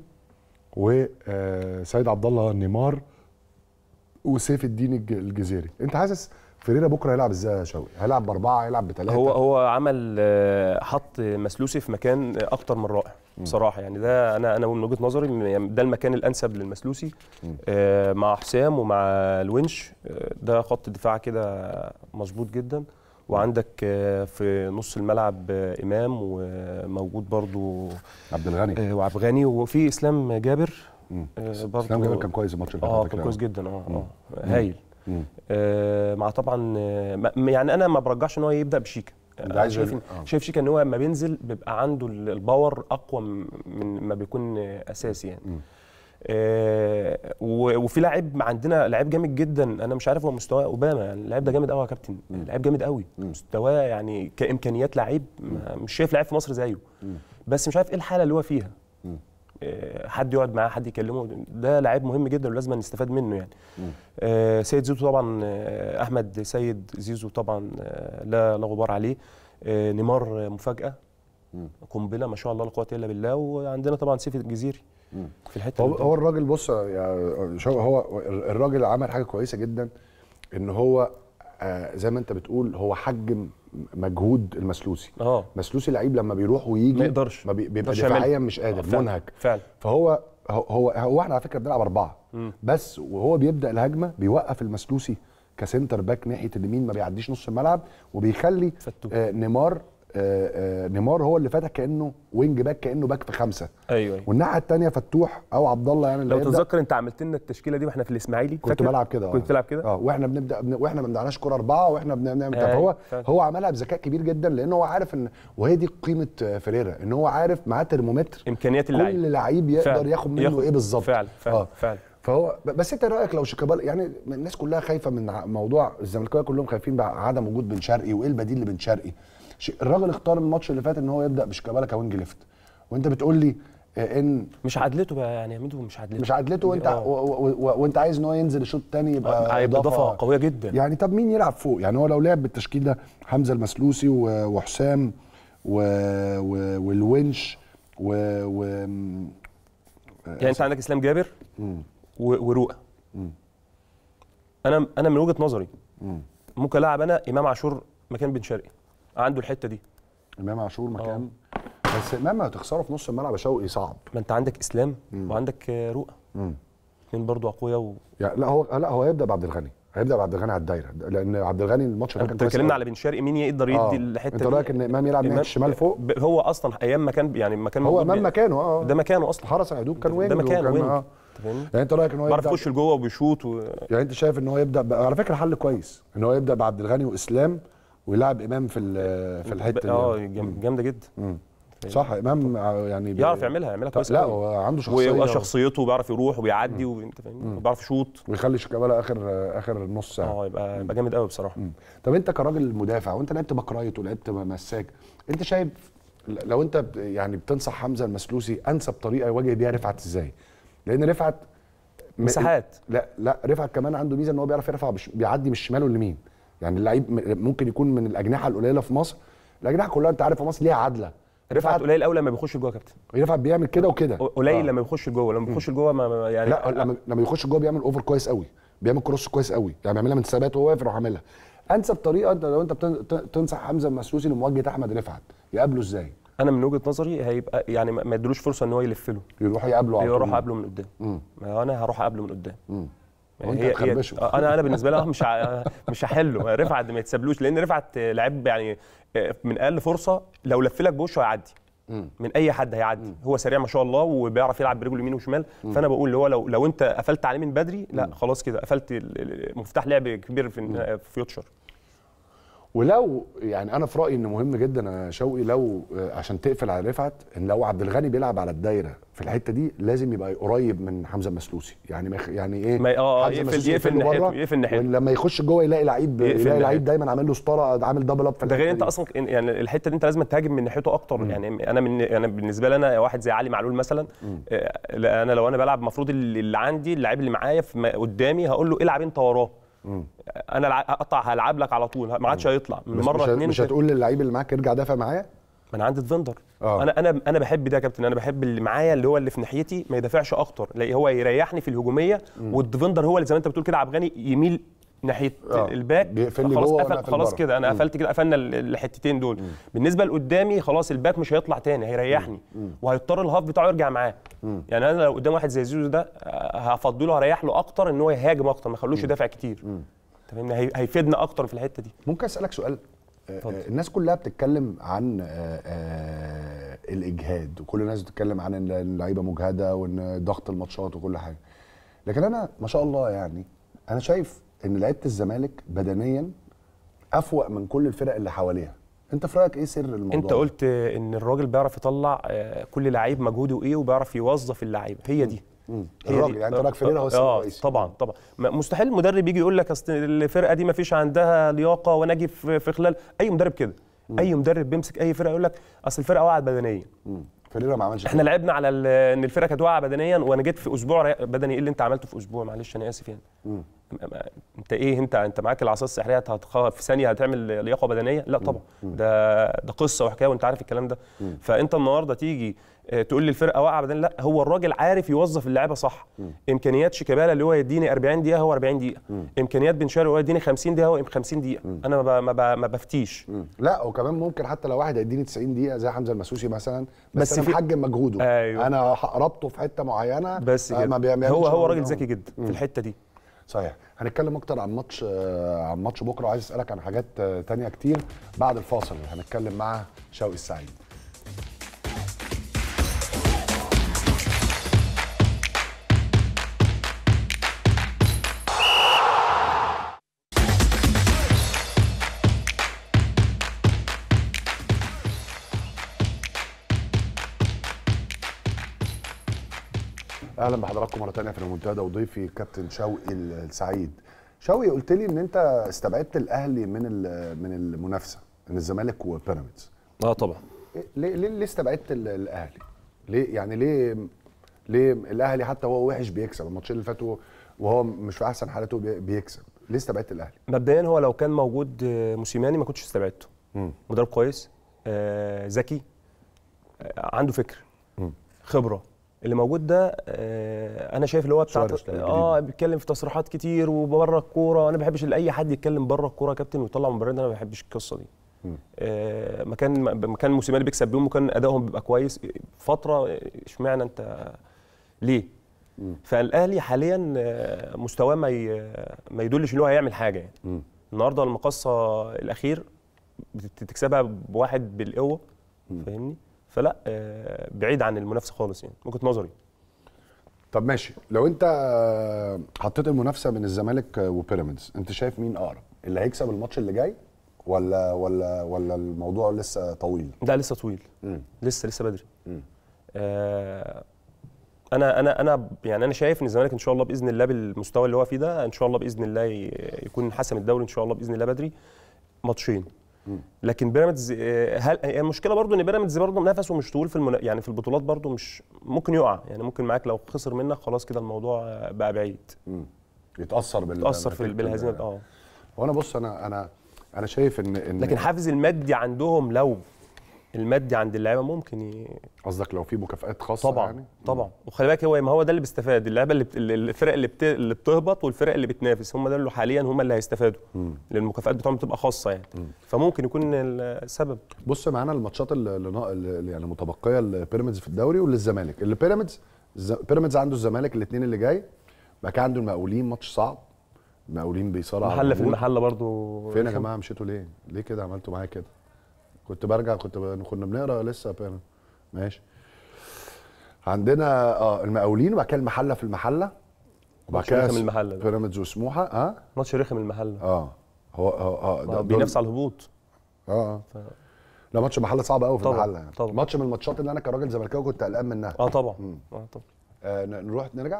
وسيد عبد الله نيمار وسيف الدين الج- الجزيري انت حاسس فريرة بكره هيلعب ازاي يا شوقي هيلعب باربعه هيلعب بثلاثه هو هو عمل آه، حط مسلوسي في مكان اكتر من رائع بصراحه يعني ده انا انا من وجهه نظري إن ده المكان الانسب للمسلوسي آه، مع حسام ومع الونش آه، ده خط دفاع كده مظبوط جدا وعندك آه، في نص الملعب آه، امام وموجود برضو عبد الغني آه، وعبد الغني وفي اسلام جابر مم. آه، برضو اسلام جابر كان كويس الماتش اللي فات اه فاكر كان أوي. كويس جدا اه اه هايل مم. آه، مع طبعا آه، ما- يعني انا ما برجحش ان هو يبدا بشيكا أنت أنا عايز شايف ال- إن- آه. شايف شيكا ان هو لما بينزل بيبقى عنده ال- الباور اقوى م- من ما بيكون آه، اساسي يعني مم. آه و- وفي لاعب عندنا لاعب جامد جدا انا مش عارف هو مستواه اوباما يعني اللاعب ده جامد قوي يا كابتن لاعب جامد قوي مستواه يعني كامكانيات لعيب ما- مش شايف لاعب في مصر زيه بس مش عارف ايه الحاله اللي هو فيها آه، حد يقعد معاه حد يكلمه ده لاعب مهم جدا ولازم نستفاد منه يعني آه، سيد زيزو طبعا آه، احمد سيد زيزو طبعا آه، لا لا غبار عليه آه، نيمار آه، مفاجاه قنبله ما شاء الله لا قوه الا بالله وعندنا طبعا سيف الجزيري في الحته هو اللي قدام. هو الراجل بص يا شو هو الراجل عمل حاجه كويسه جدا ان هو آه زي ما انت بتقول هو حجم مجهود المسلوسي اه مسلوسي لعيب لما بيروح ويجي ما يقدرش. ما بي- بيبقى يقدرش يعمل. دفاعيا مش قادر فعلا. منهك فعلا فهو هو هو, هو احنا على فكره بنلعب اربعه بس وهو بيبدا الهجمه بيوقف المسلوسي كسنتر باك ناحيه اليمين ما بيعديش نص الملعب وبيخلي فتوح. آه نيمار آه آه نيمار هو اللي فاتح كانه وينج باك كانه باك في خمسه ايوه ايوه والناحيه الثانيه فتوح او عبد الله يعني اللي لو هيبدأ. تتذكر انت عملت لنا التشكيله دي واحنا في الاسماعيلي كنت بلعب كده آه. كنت بتلعب كده اه واحنا بنبدا بن... واحنا ما بنعناش كوره اربعه واحنا بن- بنعمل كده أيوة، فهو فعلا. هو عملها بذكاء كبير جدا لان هو عارف ان وهي دي قيمه آه، فيريرا ان هو عارف معاه ترمومتر امكانيات اللعيب كل لعيب يقدر فعلا. ياخد منه ياخد- ايه بالظبط فعلا فعلا آه. فعلا فهو ب- بس انت إيه رايك لو شيكابالا يعني الناس كلها خايفه من ع- موضوع الزملكاويه كلهم خايفين بعدم وجود بن شرقي وايه البديل لبن شرقي ش- الراجل اختار الماتش اللي فات ان هو يبدا بشيكابالا كوينج ليفت وانت بتقول لي آه، ان مش عدلته بقى يعني يا ميدو مش عدلته مش عدلته وانت آه. و- و- و- وانت عايز ان هو ينزل الشوط الثاني يبقى هيبقى اضافه قويه جدا يعني طب مين يلعب فوق يعني هو لو لعب بالتشكيل ده حمزه المسلوسي و- وحسام و... و... والونش و, و... يعني انت عندك اسلام جابر و- ورؤى انا انا من وجهه نظري ممكن العب انا امام عاشور مكان بن شرقي عنده الحته دي امام عاشور مكان بس امام هتخسره في نص الملعب يا شوقي صعب ما انت عندك اسلام وعندك آه، رؤى مم. اثنين برضو اقوياء و... يعني لا هو لا هو هيبدا بعبد الغني هيبدا بعبد الغني على الدايره لان عبد الغني الماتش ده كان انت كويس اتكلمنا أوي. على بن شرقي مين يقدر آه. يدي الحته انت دي رايك ان امام يلعب ناحيه الشمال فوق ب- هو اصلا ايام ما كان يعني ما كان هو موجود امام بي- مكانه اه ده مكانه اصلا حرس الحدود كان وينج ده مكانه وكان- وينج اه انت فاهمني يعني انت رايك ان هو بيعرف يبدا يخش لجوه وبيشوط و... يعني انت شايف ان هو يبدا ب... على فكره حل كويس ان هو يبدا بعبد الغني واسلام ويلعب امام في ال- في الحته دي اه يعني. جام- جامده جدا صح امام يعني بي- يعرف يعملها يعملها كويس لا قوي. هو عنده شخصيه ويبقى شخصيته بيعرف يروح وبيعدي وانت فاهمني وبيعرف يشوط ويخلي شيكابالا اخر اخر نص ساعه اه يبقى يبقى جامد قوي بصراحه طب انت كراجل مدافع وانت لعبت باك رايت ولعبت مساك انت شايف لو انت ب- يعني بتنصح حمزه المسلوسي انسب طريقه يواجه بيها رفعت ازاي؟ لان رفعت م- مساحات. لا لا رفعت كمان عنده ميزه ان هو بيعرف يرفع بش... بيعدي من الشمال واليمين يعني اللعيب م- ممكن يكون من الاجنحه القليله في مصر الاجنحه كلها انت عارف في مصر ليها عدله رفعت قليل قوي لما بيخش جوه يا كابتن رفعت بيعمل كده وكده قليل آه. لما بيخش جوه لما بيخش جوه ما- ما يعني لا لما لما يخش جوه بيعمل اوفر كويس قوي بيعمل كروس كويس قوي يعني بيعملها من ثبات وهو واقف يروح عاملها انسب طريقه انت لو انت بتن- ت- تنصح حمزه المسلوسي لمواجهه احمد رفعت يقابله ازاي؟ انا من وجهه نظري هيبقى يعني ما ما يدلوش فرصه ان هو يلف له يروح يقابله على يروح طول. اقابله من قدام مم. ما انا هروح اقابله من قدام مم. يعني وانت هي- هي- هتخربشه. آه، انا انا بالنسبه لي آه، مش ع- مش هحله رفعت ما يتسابلوش لان رفعت لعيب يعني آه، من اقل فرصه لو لف لك بوشه هيعدي من اي حد هيعدي هو سريع ما شاء الله وبيعرف يلعب برجله يمين وشمال فانا بقول اللي هو لو لو انت قفلت عليه من بدري لا خلاص كده قفلت ال- ال- مفتاح لعب كبير في في فيوتشر ولو يعني انا في رايي انه مهم جدا يا شوقي لو آه، عشان تقفل على رفعت ان لو عبد الغني بيلعب على الدايره في الحته دي لازم يبقى قريب من حمزه المسلوسي يعني ما يخ- يعني ايه ما- آه، حمزة يقفل- المسلوسي يقفل يقفله ناحيته، بره، يقفل ناحيته. ولما يخش جوه يلاقي لعيب يقفل يلاقي لعيب ناحيته. دايما عامل له ستاره عامل دبل اب في ده غير الحتة انت دي. اصلا يعني الحته دي انت لازم تهاجم من ناحيته اكتر يعني انا من انا بالنسبه لي انا واحد زي علي معلول مثلا آه، لا، انا لو انا بلعب المفروض اللي اللي عندي اللاعب اللي معايا في م- قدامي هقول له العب انت وراه انا الع- اقطع هلعب لك على طول ما عادش هيطلع من بس مره مش, اتنين مش تلاته. هتقول للعيب اللي معاك ارجع دافع معايا ما انا عندي ديفندر آه. انا انا انا بحب ده يا كابتن انا بحب اللي معايا اللي هو اللي في ناحيتي ما يدافعش اكتر لا هو يريحني في الهجوميه والديفندر هو اللي زي ما انت بتقول كده عبد الغني يميل ناحيه آه. الباك بيقفل لي خلاص جوه قفل وأنا أقفل خلاص بره. كده انا قفلت كده قفلنا ال- الحتتين دول بالنسبه لقدامي خلاص الباك مش هيطلع تاني هيريحني وهيضطر الهاف بتاعه يرجع معاه يعني انا لو قدام واحد زي زيزو ده آه، هفضله هريح له اكتر ان هو يهاجم اكتر ما اخلوش يدافع كتير انت فاهمني هي- هيفيدنا اكتر في الحته دي ممكن اسالك سؤال آه، اتفضل. آه، الناس كلها بتتكلم عن آه، آه، الاجهاد وكل الناس بتتكلم عن ان اللعيبه مجهده وان ضغط الماتشات وكل حاجه لكن انا ما شاء الله يعني انا شايف ان لعيبه الزمالك بدنيا افوق من كل الفرق اللي حواليها انت في رايك ايه سر الموضوع انت ده؟ قلت ان الراجل بيعرف يطلع آه، كل لعيب مجهوده ايه وبيعرف يوظف اللعيبه هي دي مم. هي الراجل دي. يعني انت رايك آه، فريرة هو السبب اه الرئيسي طبعا طبعا ما- مستحيل المدرب يجي يقول لك اصل الفرقه دي ما فيش عندها لياقه وانا اجي في في خلال اي مدرب كده اي مدرب بيمسك اي فرقه يقول لك اصل الفرقه واقعه بدنيا مم. فريرة ما عملش احنا لعبنا على ال- ان الفرقه كانت واقعه بدنيا وانا جيت في اسبوع ري- بدني ايه اللي انت عملته في اسبوع معلش انا اسف يعني مم. م- م- انت ايه انت انت معاك العصا السحريه هتخ... في ثانيه هتعمل لياقه بدنيه لا طبعا ده ده قصه وحكايه وانت عارف الكلام ده فانت النهارده تيجي اه، تقول لي الفرقه واقعه بدنيا لا هو الراجل عارف يوظف اللعيبه صح امكانيات شيكابالا اللي هو يديني 40 دقيقه هو 40 دقيقه امكانيات بن شرقي هو يديني 50 دقيقه هو 50 دقيقه انا ما ب... ما, ب... ما بفتيش مم. لا وكمان ممكن حتى لو واحد هيديني 90 دقيقه زي حمزه المسوسي مثلا بس, بس بس انا في- محجم مجهوده أيوه. انا ح- ربطه في حته معينه بس آه، كده ما بيعملش هو هو شغل راجل ده. ذكي جدا في الحته دي صحيح هنتكلم اكتر عن ماتش آه، عن ماتش بكره وعايز اسالك عن حاجات آه، تانية كتير بعد الفاصل هنتكلم مع شوقي السعيد اهلا بحضراتكم مره تانية في المنتدى وضيفي كابتن شوقي السعيد شوقي قلت لي ان انت استبعدت الاهلي من ال- من المنافسه من الزمالك وبيراميدز اه طبعا إيه- ليه ليه ليه استبعدت ال- الاهلي ليه يعني ليه ليه الاهلي حتى وهو وحش بيكسب الماتشين اللي فاتوا وهو مش في احسن حالاته بي- بيكسب ليه استبعدت الاهلي مبدئيا هو لو كان موجود آه، موسيماني ما كنتش استبعدته مم. مدرب كويس آه، ذكي آه، عنده فكر مم. خبره اللي موجود ده آه، انا شايف اللي هو بتاع سواريز كان اه بيتكلم في تصريحات كتير وبره الكوره انا ما بحبش اي حد يتكلم بره الكوره يا كابتن ويطلع مبررات انا ما بحبش القصه دي مم. آه، مكان مكان موسيماني بيكسب بيهم وكان ادائهم بيبقى كويس فتره آه، اشمعنى انت ليه مم. فالاهلي حاليا آه، مستواه ما ي- ما يدلش ان هو هيعمل حاجه يعني مم. النهارده المقصه الاخير بتكسبها بواحد بالقوه مم. فاهمني فلا آه، بعيد عن المنافسه خالص يعني وجهه نظري طب ماشي لو انت آه، حطيت المنافسه بين الزمالك آه، وبيراميدز انت شايف مين اقرب اللي هيكسب الماتش اللي جاي ولا ولا ولا الموضوع لسه طويل ده لسه طويل مم. لسه لسه بدري مم. آه انا انا انا يعني انا شايف ان الزمالك ان شاء الله باذن الله بالمستوى اللي هو فيه ده ان شاء الله باذن الله ي- يكون حسم الدوري ان شاء الله باذن الله بدري ماتشين مم. لكن بيراميدز آه، هل يعني المشكله برضو ان بيراميدز برضو نفسه مش طويل في المنا... يعني في البطولات برضو مش ممكن يقع يعني ممكن معاك لو خسر منك خلاص كده الموضوع آه، بقى بعيد مم. يتاثر بال تاثر في نتيجة بالهزيمه ال- اه وانا بص انا انا انا شايف ان ان لكن حافز المادي عندهم لو المادي عند اللعيبه ممكن ي... قصدك لو في مكافآت خاصه طبعا يعني طبعا وخلي بالك هو ما هو ده اللي بيستفاد اللعيبه اللي بت... اللي- الفرق اللي, بت... اللي بتهبط والفرق اللي بتنافس هم ده اللي حاليا هم اللي هيستفادوا مم. لان المكافآت بتاعهم بتبقى خاصه يعني فممكن يكون السبب بص معانا الماتشات اللي اللي نا- اللي يعني متبقيه لبيراميدز في الدوري وللزمالك اللي بيراميدز الز- بيراميدز عنده الزمالك الاثنين اللي جاي بعد كده عنده المقاولين ماتش صعب المقاولين بيصارع على محله في الهبوط. المحله برضو فين يا جماعه مشيتوا ليه؟ ليه كده عملتوا معايا كده؟ كنت برجع كنت ب... كنا بنقرا لسه بيراميدز ماشي عندنا اه المقاولين وبعد كده المحله في المحله وبعد ماتش كده رخم المحلة ده. بيراميدز وسموحه اه ماتش رخم المحله اه هو اه اه ما ده- هو بينافس على الهبوط اه اه لا ماتش المحله صعب قوي في طبعاً، المحله يعني طبعاً. ماتش من الماتشات اللي انا كراجل زملكاوي كنت قلقان منها اه طبعا مم. اه طبعا آه ن- نروح نرجع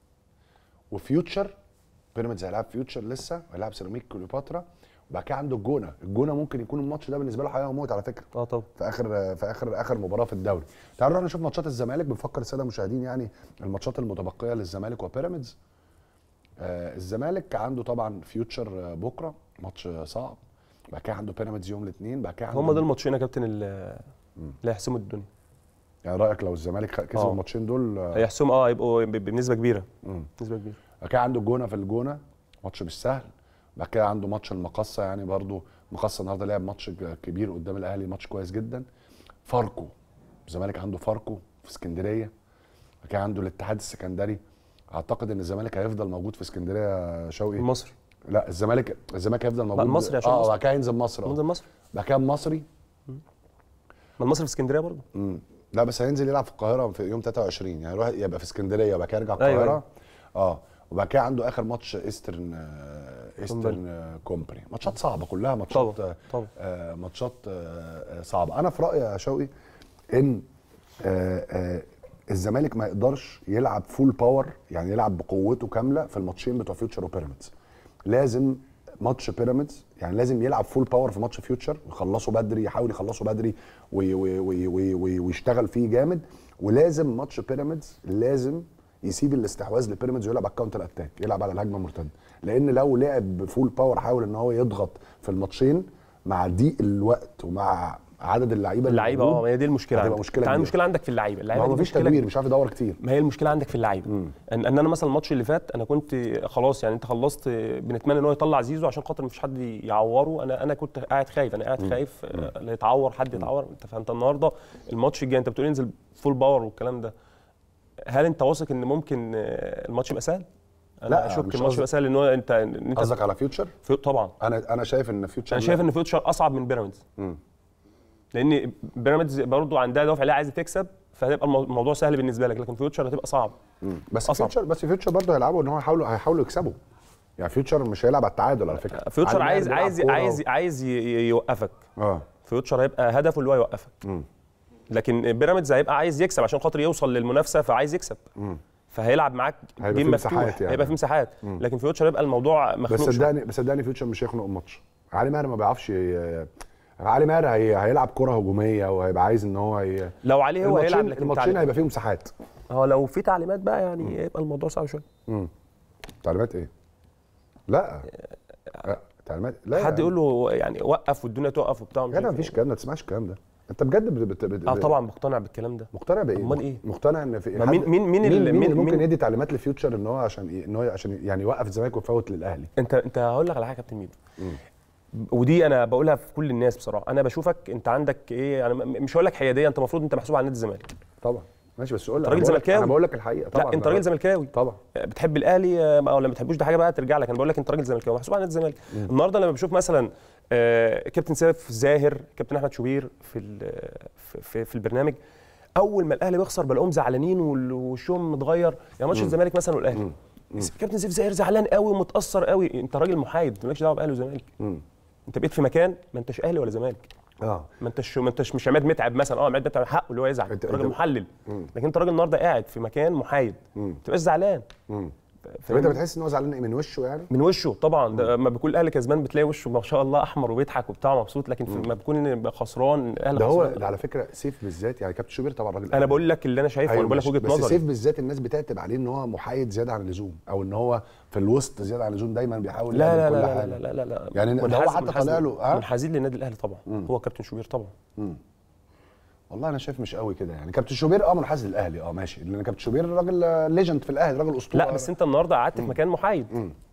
وفيوتشر بيراميدز هيلعب فيوتشر لسه هيلعب سيراميك كليوباترا وبعد كده عنده الجونه الجونه ممكن يكون الماتش ده بالنسبه له حياه وموت على فكره اه طبعا في اخر في اخر اخر مباراه في الدوري تعالوا نروح نشوف ماتشات الزمالك بنفكر الساده المشاهدين يعني الماتشات المتبقيه للزمالك وبيراميدز آه الزمالك عنده طبعا فيوتشر آه، بكره ماتش آه، صعب بعد كده عنده بيراميدز يوم الاثنين بعد كده عنده هم دول الماتشين يا كابتن اللي اللي هيحسموا الدنيا يعني رايك لو الزمالك خ- كسب آه. الماتشين دول آه، هيحسموا اه يبقوا ب- بنسبه كبيره مم. نسبه كبيره بعد كده عنده الجونه في الجونه ماتش مش سهل بعد كده عنده ماتش المقصه يعني برضو مقصه النهارده لعب ماتش ج- كبير قدام الاهلي ماتش كويس جدا فاركو الزمالك عنده فاركو في اسكندريه بعد كده عنده الاتحاد السكندري اعتقد ان الزمالك هيفضل موجود في اسكندريه يا شوقي المصري لا الزمالك الزمالك هيفضل موجود المصري عشان اه مصر. بعد كده هينزل مصر منذ اه المصري بعد كده المصري ما المصري في اسكندريه برضه مم. لا بس هينزل يلعب في القاهره في يوم 23 يعني يروح يبقى في اسكندريه وبعد كده يرجع أيوة، القاهره أيوة. اه وبعد كده عنده اخر ماتش ايسترن آه، ايسترن آه، كومباني ماتشات صعبه كلها ماتشات طبعا، آه، طبعا. آه، ماتشات آه، آه، صعبه انا في رايي يا شوقي ان آه، آه، الزمالك ما يقدرش يلعب فول باور يعني يلعب بقوته كامله في الماتشين بتوع فيوتشر وبيراميدز لازم ماتش بيراميدز يعني لازم يلعب فول باور في ماتش فيوتشر يخلصه بدري يحاول يخلصه بدري وي وي وي وي وي ويشتغل فيه جامد ولازم ماتش بيراميدز لازم يسيب الاستحواذ لبيراميدز ويلعب على الكاونتر اتاك يلعب على الهجمه المرتده لان لو لعب بفول باور حاول ان هو يضغط في الماتشين مع ضيق الوقت ومع عدد اللعيبه اللعيبه الموجود، اه ما هي دي المشكله هتبقى عندك مشكله تعال كبيرة. المشكله عندك في اللعيبه ما اللعيبه هو دي مفيش مشكلة تدوير مش عارف يدور كتير ما هي المشكله عندك في اللعيبه ان ان انا مثلا الماتش اللي فات انا كنت خلاص يعني انت خلصت بنتمنى ان هو يطلع زيزو عشان خاطر مفيش حد يعوره انا انا كنت قاعد خايف انا قاعد خايف آه، لا يتعور حد يتعور انت فانت النهارده الماتش الجاي انت بتقول انزل فول باور والكلام ده هل انت واثق ان ممكن آه، الماتش يبقى سهل؟ انا لا، اشك مش الماتش قصدي. يبقى سهل ان هو انت ان انت قصدك على فيوتشر في- طبعا انا انا شايف ان فيوتشر انا شايف ان فيوتشر اصعب من بيراميدز مم. لان بيراميدز برضو عندها دوافع عليها عايزه تكسب فهتبقى المو- الموضوع سهل بالنسبه لك لكن فيوتشر هتبقى صعب مم. بس أصعب. فيوتشر بس فيوتشر برضه هيلعبوا ان هو هيحاولوا هيحاولوا يكسبوا يعني فيوتشر مش هيلعب على التعادل على فكره فيوتشر عايز بيلعب عايز كورة عايز و- عايز ي- ي- يوقفك اه فيوتشر هيبقى هدفه اللي هو يوقفك مم. لكن بيراميدز هيبقى عايز يكسب عشان خاطر يوصل للمنافسه فعايز يكسب مم. فهيلعب معاك هيبقى جيم في مفتوح مساحات يعني. هيبقى في مساحات لكن فيوتشر هيبقى الموضوع بس مخنوق شوية. صدقني بس صدقني فيوتشر مش هيخنق الماتش علي ماهر ما بيعرفش ي- علي ماهر هي... هيلعب كره هجوميه وهيبقى عايز ان هو ي... لو عليه هو هيلعب الماتشين لكن الماتشين تعليمات هيبقى فيهم مساحات هو لو في تعليمات بقى يعني يبقى الموضوع صعب شويه امم تعليمات ايه؟ لا لا، تعليمات لا حد يقول له يعني وقف والدنيا تقف وبتاع ومش يا ده عارف مفيش إيه. الكلام ده ما تسمعش الكلام ده انت بجد بت... بت... بت... اه طبعا مقتنع بالكلام ده مقتنع بايه؟ أمال إيه؟ مقتنع ان في ما مين- حد- مين- مين مين, اللي- مين, مين- اللي ممكن مين- يدي تعليمات لفيوتشر ان هو عشان ي- ان هو عشان يعني يوقف الزمالك ويفوت للاهلي انت انت هقول لك على حاجه يا كابتن ميدو ودي انا بقولها في كل الناس بصراحه انا بشوفك انت عندك ايه يعني م- مش هقول لك حياديه انت المفروض انت محسوب على نادي الزمالك طبعا ماشي بس قول أنت أنا راجل بقول لك- زملكاوي. انا بقول لك الحقيقه طبعا لا انت أنا- راجل زملكاوي طبعا بتحب الاهلي آه، ولا ما بتحبوش دي حاجه بقى ترجع لك انا بقول لك انت راجل زملكاوي محسوب على نادي الزمالك النهارده لما بشوف مثلا آه، كابتن سيف زاهر كابتن احمد شوبير في ال- في, في, في البرنامج اول ما الاهلي بيخسر بلاقيهم زعلانين وال- وشهم متغير يعني ماتش الزمالك مثلا والاهلي كابتن سيف زاهر زعلان قوي ومتاثر قوي انت راجل محايد مالكش دعوه باهلي وزمالك انت بقيت في مكان ما انتش اهلي ولا زمالك اه ما انتش ما انتش مش عماد متعب مثلا اه عماد متعب حقه اللي هو يزعل انت- انت راجل انت- محلل لكن انت راجل النهارده قاعد في مكان محايد ما تبقاش زعلان طب انت بتحس ان هو زعلان ايه من وشه يعني؟ من وشه طبعا ده لما بيكون الاهلي كسبان بتلاقي وشه ما شاء الله احمر وبيضحك وبتاع مبسوط لكن في- لما بيكون يبقى خسران الاهلي ده هو خسران. ده على فكره سيف بالذات يعني كابتن شوبير طبعا راجل انا بقول لك اللي انا شايفه ايوه وانا بقول لك ماشي. وجهه بس نظري سيف بالذات الناس بتعتب عليه ان هو محايد زياده عن اللزوم او ان هو في الوسط زياده عن اللزوم دايما بيحاول لا يعمل لا كل لا لا حاجة. لا لا لا يعني ده هو منحاز- حتى منحاز- طالع له ها منحازين للنادي الاهلي طبعا هو كابتن شوبير طبعا والله انا شايف مش قوي كده يعني كابتن شوبير اه منحاز للاهلي اه ماشي لان كابتن شوبير راجل ليجند في الاهلي راجل اسطوره لا بس انت النهارده قعدت في مكان محايد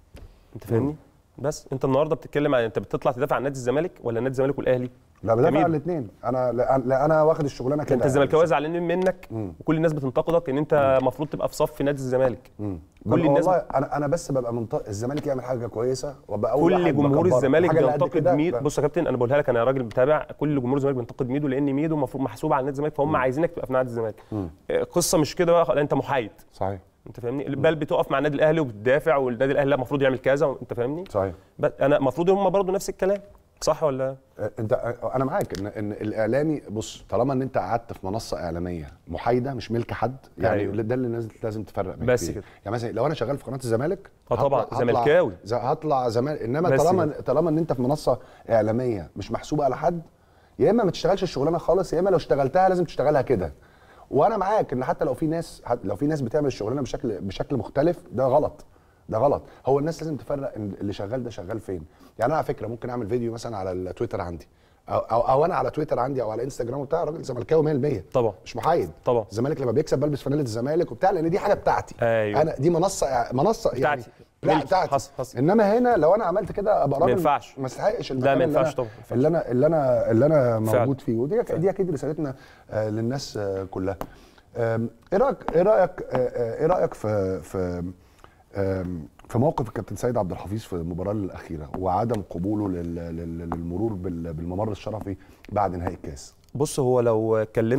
انت فاهمني بس انت النهارده بتتكلم عن انت بتطلع تدافع عن نادي الزمالك ولا نادي الزمالك والاهلي لا بدافع جميل. عن الاثنين انا لا, لا انا واخد الشغلانه كده انت الزملكاويه زعلانين منك وكل الناس بتنتقدك ان انت المفروض تبقى في صف نادي الزمالك كل كل الناس والله انا انا بس ببقى منط... الزمالك يعمل حاجه كويسه وابقى اول واحد كل جمهور بكبره. الزمالك الحاجة اللي قد بينتقد كده ميدو ب- بص يا كابتن انا بقولها لك انا راجل متابع كل جمهور الزمالك بينتقد ميدو لان ميدو المفروض محسوب على نادي الزمالك فهم عايزينك تبقى في نادي الزمالك آه، قصه مش كده بقى لا انت محايد صحيح انت فاهمني بل بتقف مع النادي الاهلي وبتدافع والنادي الاهلي لا المفروض يعمل كذا انت فاهمني صحيح بس انا المفروض هم برضو نفس الكلام صح ولا آه، انت آه، انا معاك ان ان الاعلامي بص طالما ان انت قعدت في منصه اعلاميه محايده مش ملك حد يعني أيوه. ده اللي الناس لازم تفرق بين بس فيه. كده. يعني مثلا لو انا شغال في قناه الزمالك اه طبعا، هطلع- زملكاوي. ز- هطلع زمالك انما بس طالما كده. طالما ان انت في منصه اعلاميه مش محسوبه على حد يا اما ما تشتغلش الشغلانه خالص يا اما لو اشتغلتها لازم تشتغلها كده وانا معاك ان حتى لو في ناس حت- لو في ناس بتعمل الشغلانه بشكل بشكل مختلف ده غلط ده غلط هو الناس لازم تفرق ان اللي شغال ده شغال فين يعني انا على فكره ممكن اعمل فيديو مثلا على التويتر عندي او او, أو انا على تويتر عندي او على انستجرام بتاع راجل زملكاوي 100% طبعا. مش محايد طبعا. الزمالك لما بيكسب بلبس فانيله الزمالك وبتاع لان دي حاجه بتاعتي أيوه. انا دي منصه منصه يعني بتاعتي. لا ملكي. بتاعتي حصل- حصل. انما هنا لو انا عملت كده ابقى راجل ينفعش. ما استحقش لا، المكان ما اللي ينفعش أنا- طبعا، ما ينفعش. اللي انا اللي انا اللي انا فعلا. موجود فيه ودي دي اكيد رسالتنا آه، للناس آه، كلها آم، ايه رايك ايه رايك آه، آه، ايه رايك في في آم، في موقف الكابتن سيد عبد الحفيظ في المباراه الاخيره وعدم قبوله لل- لل- للمرور بال- بالممر الشرفي بعد نهائي الكاس بص هو لو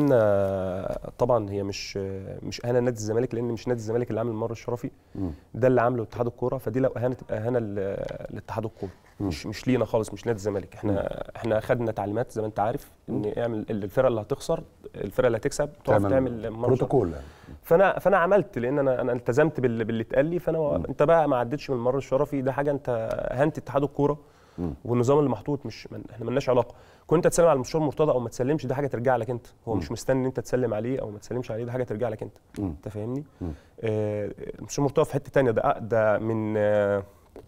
اتكلمنا طبعا هي مش مش اهانه نادي الزمالك لان مش نادي الزمالك اللي عامل الممر الشرفي ده اللي عامله اتحاد الكوره فدي لو اهانه تبقى اهانه ل- لاتحاد الكوره مش مش لينا خالص مش نادي الزمالك احنا احنا خدنا تعليمات زي ما انت عارف ان اعمل الفرقه اللي هتخسر الفرقه اللي هتكسب تقف تعمل ممر شرفي. بروتوكول يعني. فانا فانا عملت لان انا انا التزمت بال- باللي اتقال لي فانا انت بقى ما عدتش من الممر الشرفي ده حاجه انت اهنت اتحاد الكوره والنظام اللي محطوط مش من احنا مالناش علاقه كنت تسلم على المستشار مرتضى او ما تسلمش ده حاجه ترجع لك انت هو مش مستني ان انت تسلم عليه او ما تسلمش عليه ده حاجه ترجع لك انت انت فاهمني آه المستشار مرتضى في حته تانية ده ده من آه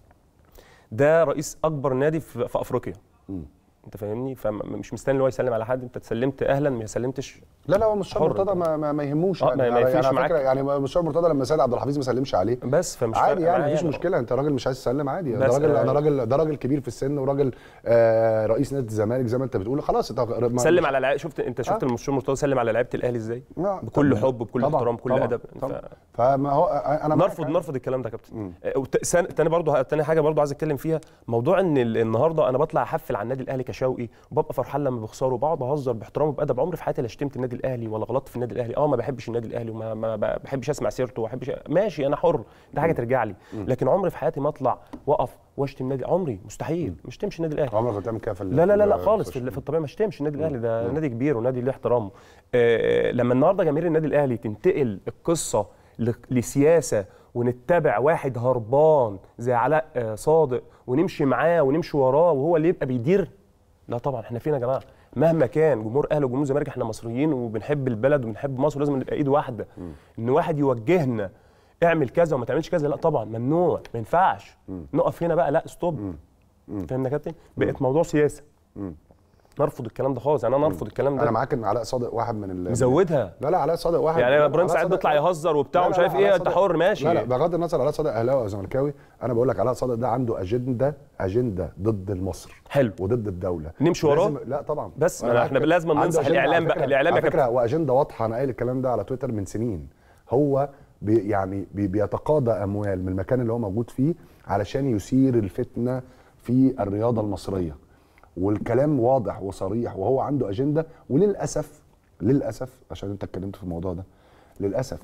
ده رئيس اكبر نادي في, في افريقيا انت فاهمني فمش مستني ان هو يسلم على حد انت اتسلمت اهلا ما سلمتش لا لا هو مستشار حر. مرتضى ما, ما, ما يهموش آه، يعني ما- ما يعني يفرقش على معاك. فكره يعني مستشار مرتضى لما سيد عبد الحفيظ ما سلمش عليه بس فمش عادي فارقة يعني معايا مفيش أنا. مشكله انت راجل مش عايز تسلم عادي ده بس راجل آه. انا راجل ده راجل كبير في السن وراجل آه رئيس نادي الزمالك زي ما انت بتقول خلاص انت ما- سلم على لعيبه شفت انت شفت آه. المستشار مرتضى سلم على لعيبه الاهلي ازاي آه، بكل طبعاً. حب بكل طبعاً، احترام بكل طبعاً، ادب طبعاً. ف- فما هو انا معاك نرفض يعني. نرفض الكلام ده يا كابتن آه، وت- سن- تاني برضه تاني حاجه برضه عايز اتكلم فيها موضوع ان ال- النهارده انا بطلع احفل على النادي الاهلي كشوقي وببقى فرحان لما بيخسروا وبقعد اهزر باحترام وبادب عمري في حياتي لا شتمت النادي الاهلي ولا غلطت في النادي الاهلي اه ما بحبش النادي الاهلي وما ما بحبش اسمع سيرته وما بحبش ماشي انا حر ده حاجه ترجع لي لكن عمري في حياتي ما اطلع واقف واشتم النادي عمري مستحيل ما اشتمش النادي الاهلي عمرك ما تعمل كده في ال- لا لا لا لا في خالص في, السوشيال في الطبيعي ما اشتمش النادي الاهلي ده نادي كبير ونادي له احترامه آه لما النهارده جماهير النادي الاهلي تنتقل القصه ل- لسياسه ونتبع واحد هربان زي علاء آه، صادق ونمشي معاه ونمشي وراه وهو اللي يبقى بيدير لا طبعا احنا فينا يا جماعه مهما كان جمهور اهلي وجمهور الزمالك احنا مصريين وبنحب البلد وبنحب مصر ولازم نبقى ايد واحده ان واحد يوجهنا اعمل كذا وما تعملش كذا لا طبعا ممنوع ما ينفعش نقف هنا بقى لا ستوب فاهمنا يا كابتن بقت موضوع سياسه نرفض الكلام ده خالص يعني انا ارفض الكلام انا ده معاك ان علاء صادق واحد من ال مزودها لا لا علاء صادق واحد يعني لا، ابراهيم علاء سعيد صادق- بيطلع يهزر وبتاع لا، ومش لا، عارف علاء ايه انت صادق- حر ماشي لا لا بغض النظر علاء صادق اهلاوي او زملكاوي انا بقول لك علاء صادق ده عنده اجنده اجنده ضد مصر حلو وضد الدوله نمشي وراه؟ لازم- لا طبعا بس أنا ما معاك احنا كده. لازم عنده ننصح أجندة الإعلام على بقى، فكرة- الإعلام يا على فكره كابتن. واجنده واضحه انا قايل الكلام ده على تويتر من سنين هو بي يعني بي بيتقاضى اموال من المكان اللي هو موجود فيه علشان يثير الفتنه في الرياضه المصريه والكلام واضح وصريح وهو عنده اجنده وللاسف للاسف عشان انت اتكلمت في الموضوع ده للاسف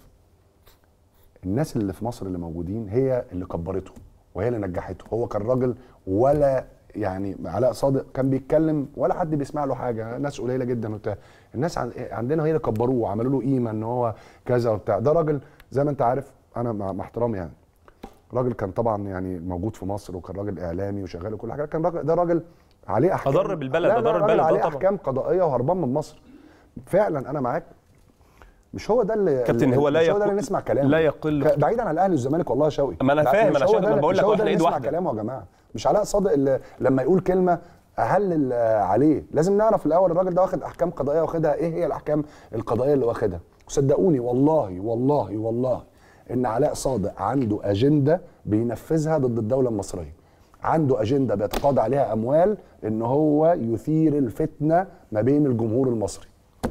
الناس اللي في مصر اللي موجودين هي اللي كبرته وهي اللي نجحته هو كان راجل ولا يعني علاء صادق كان بيتكلم ولا حد بيسمع له حاجه ناس قليله جدا وبتاع الناس عن- عندنا هي اللي كبروه وعملوا له قيمه ان هو كذا وبتاع ده راجل زي ما انت عارف انا مع مع احترامي يعني راجل كان طبعا يعني موجود في مصر وكان راجل اعلامي وشغال وكل حاجه كان راجل ده راجل عليه احكام أضر بالبلد، لا لا أضر راجل البلد، آه عليه طبعا. احكام قضائيه وهربان من مصر فعلا انا معاك مش هو ده اللي كابتن، هو لا مش هو ده يقل- اللي نسمع كلامه لا يقل- ك- بعيدا عن الاهلي والزمالك والله يا شوقي ما أنا لا، فاهم، مش أنا هو عشان ده كده اللي- بقول مش لك هو واحنا ده اللي إيد نسمع واحدة. كلامه يا جماعه مش علاء صادق اللي لما يقول كلمه اهلل آه، عليه لازم نعرف الاول الراجل ده واخد احكام قضائيه واخدها ايه هي الاحكام القضائيه اللي واخدها وصدقوني والله والله والله ان علاء صادق عنده اجنده بينفذها ضد الدوله المصريه عنده اجنده بيتقاضى عليها اموال ان هو يثير الفتنه ما بين الجمهور المصري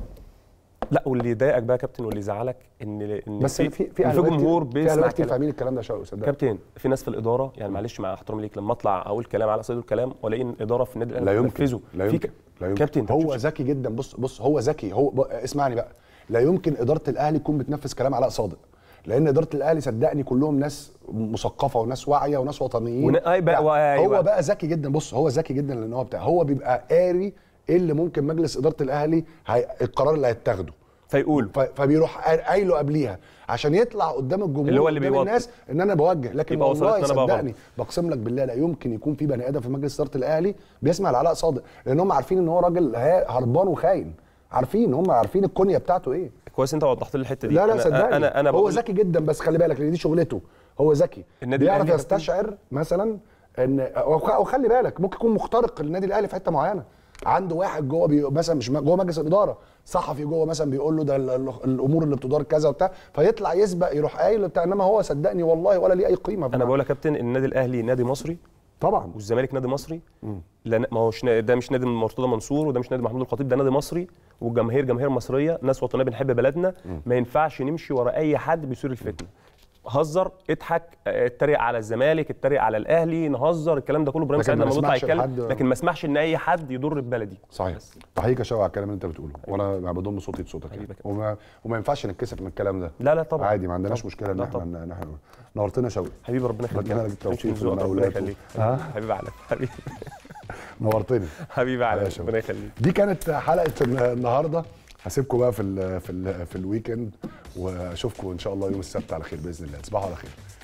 لا واللي يضايقك بقى يا كابتن واللي يزعلك ان ان بس في في إن في أهلاوية جمهور كتير- في بيسمع أهلاوية كتير كلام فاهمين الكلام ده يا شوقي صدقني كابتن في ناس في الاداره يعني معلش مع احترامي ليك لما اطلع اقول كلام على صيد الكلام والاقي ان الاداره في النادي لا الاهلي يمكن بتنفذه لا في يمكن ك- لا يمكن كابتن أنت هو بتشوف- ذكي جدا بص بص هو ذكي هو ب... اسمعني بقى لا يمكن اداره الاهلي تكون بتنفذ كلام علاء صادق لان اداره الاهلي صدقني كلهم ناس مثقفه وناس واعيه وناس وطنيين ون- أي بقى- لا، وأيوة. هو بقى ذكي جدا بص هو ذكي جدا لان هو بتاع هو بيبقى قاري ايه اللي ممكن مجلس اداره الاهلي هي... القرار اللي هيتاخده فيقول ف... فبيروح قا- قايله قبليها عشان يطلع قدام الجمهور اللي هو اللي قدام بيوضح. الناس ان انا بوجه لكن يبقى وصلت والله إن أنا بقى صدقني بقسم لك بالله لا يمكن يكون في بني ادم في مجلس اداره الاهلي بيسمع لعلاء صادق لان هم عارفين ان هو راجل ها- هربان وخاين عارفين هم عارفين الكونيا بتاعته ايه كويس انت وضحت لي الحته دي لا لا أنا- صدقني انا انا هو بقول ذكي جدا بس خلي بالك لان دي شغلته هو ذكي النادي بيعرف الأهلي يا كابتن. يستشعر مثلا ان او خ- أو خلي بالك ممكن يكون مخترق النادي الاهلي في حته معينه عنده واحد جوه بي... مثلا مش م- جوه مجلس الاداره صحفي جوه مثلا بيقول له ده ال- ال- الامور اللي بتدار كذا وبتاع فيطلع يسبق يروح قايل بتاع انما هو صدقني والله ولا ليه اي قيمه في انا المعنى. بقول يا كابتن النادي الاهلي نادي مصري طبعا والزمالك نادي مصري لا ما هوش نا- ده مش نادي مرتضى منصور وده مش نادي محمود الخطيب ده نادي مصري والجماهير جماهير مصريه ناس وطنيه بنحب بلدنا ما ينفعش نمشي ورا اي حد بيثير الفتنه هزر اضحك اه، اتريق على الزمالك اتريق على الاهلي نهزر الكلام ده كله ابراهيم لكن سعيد ما لما بيطلع نسمحش يتكلم لحد- لكن ما اسمحش ان اي حد يضر ببلدي صحيح تحييك يا شوقي على الكلام اللي انت بتقوله وانا بضم صوتي لصوتك يعني. حبيبك. وما, وما ينفعش نتكسف من الكلام ده لا لا طبعا عادي ما عندناش طبعا. مشكله ان لا احنا طبعا. ان احنا نورتنا يا شوقي حبيبي ربنا يخليك ربنا يديك التوفيق يكون ذوقك، ربنا والأولاد. يخليك ها؟ حبيبي عليك حبيبي نورتني حبيبي يا عليك شباب. ربنا يخليك دي كانت حلقه الن- النهارده هسيبكم بقى في ال في ال في الويكند واشوفكم ان شاء الله يوم السبت على خير باذن الله تصبحوا على خير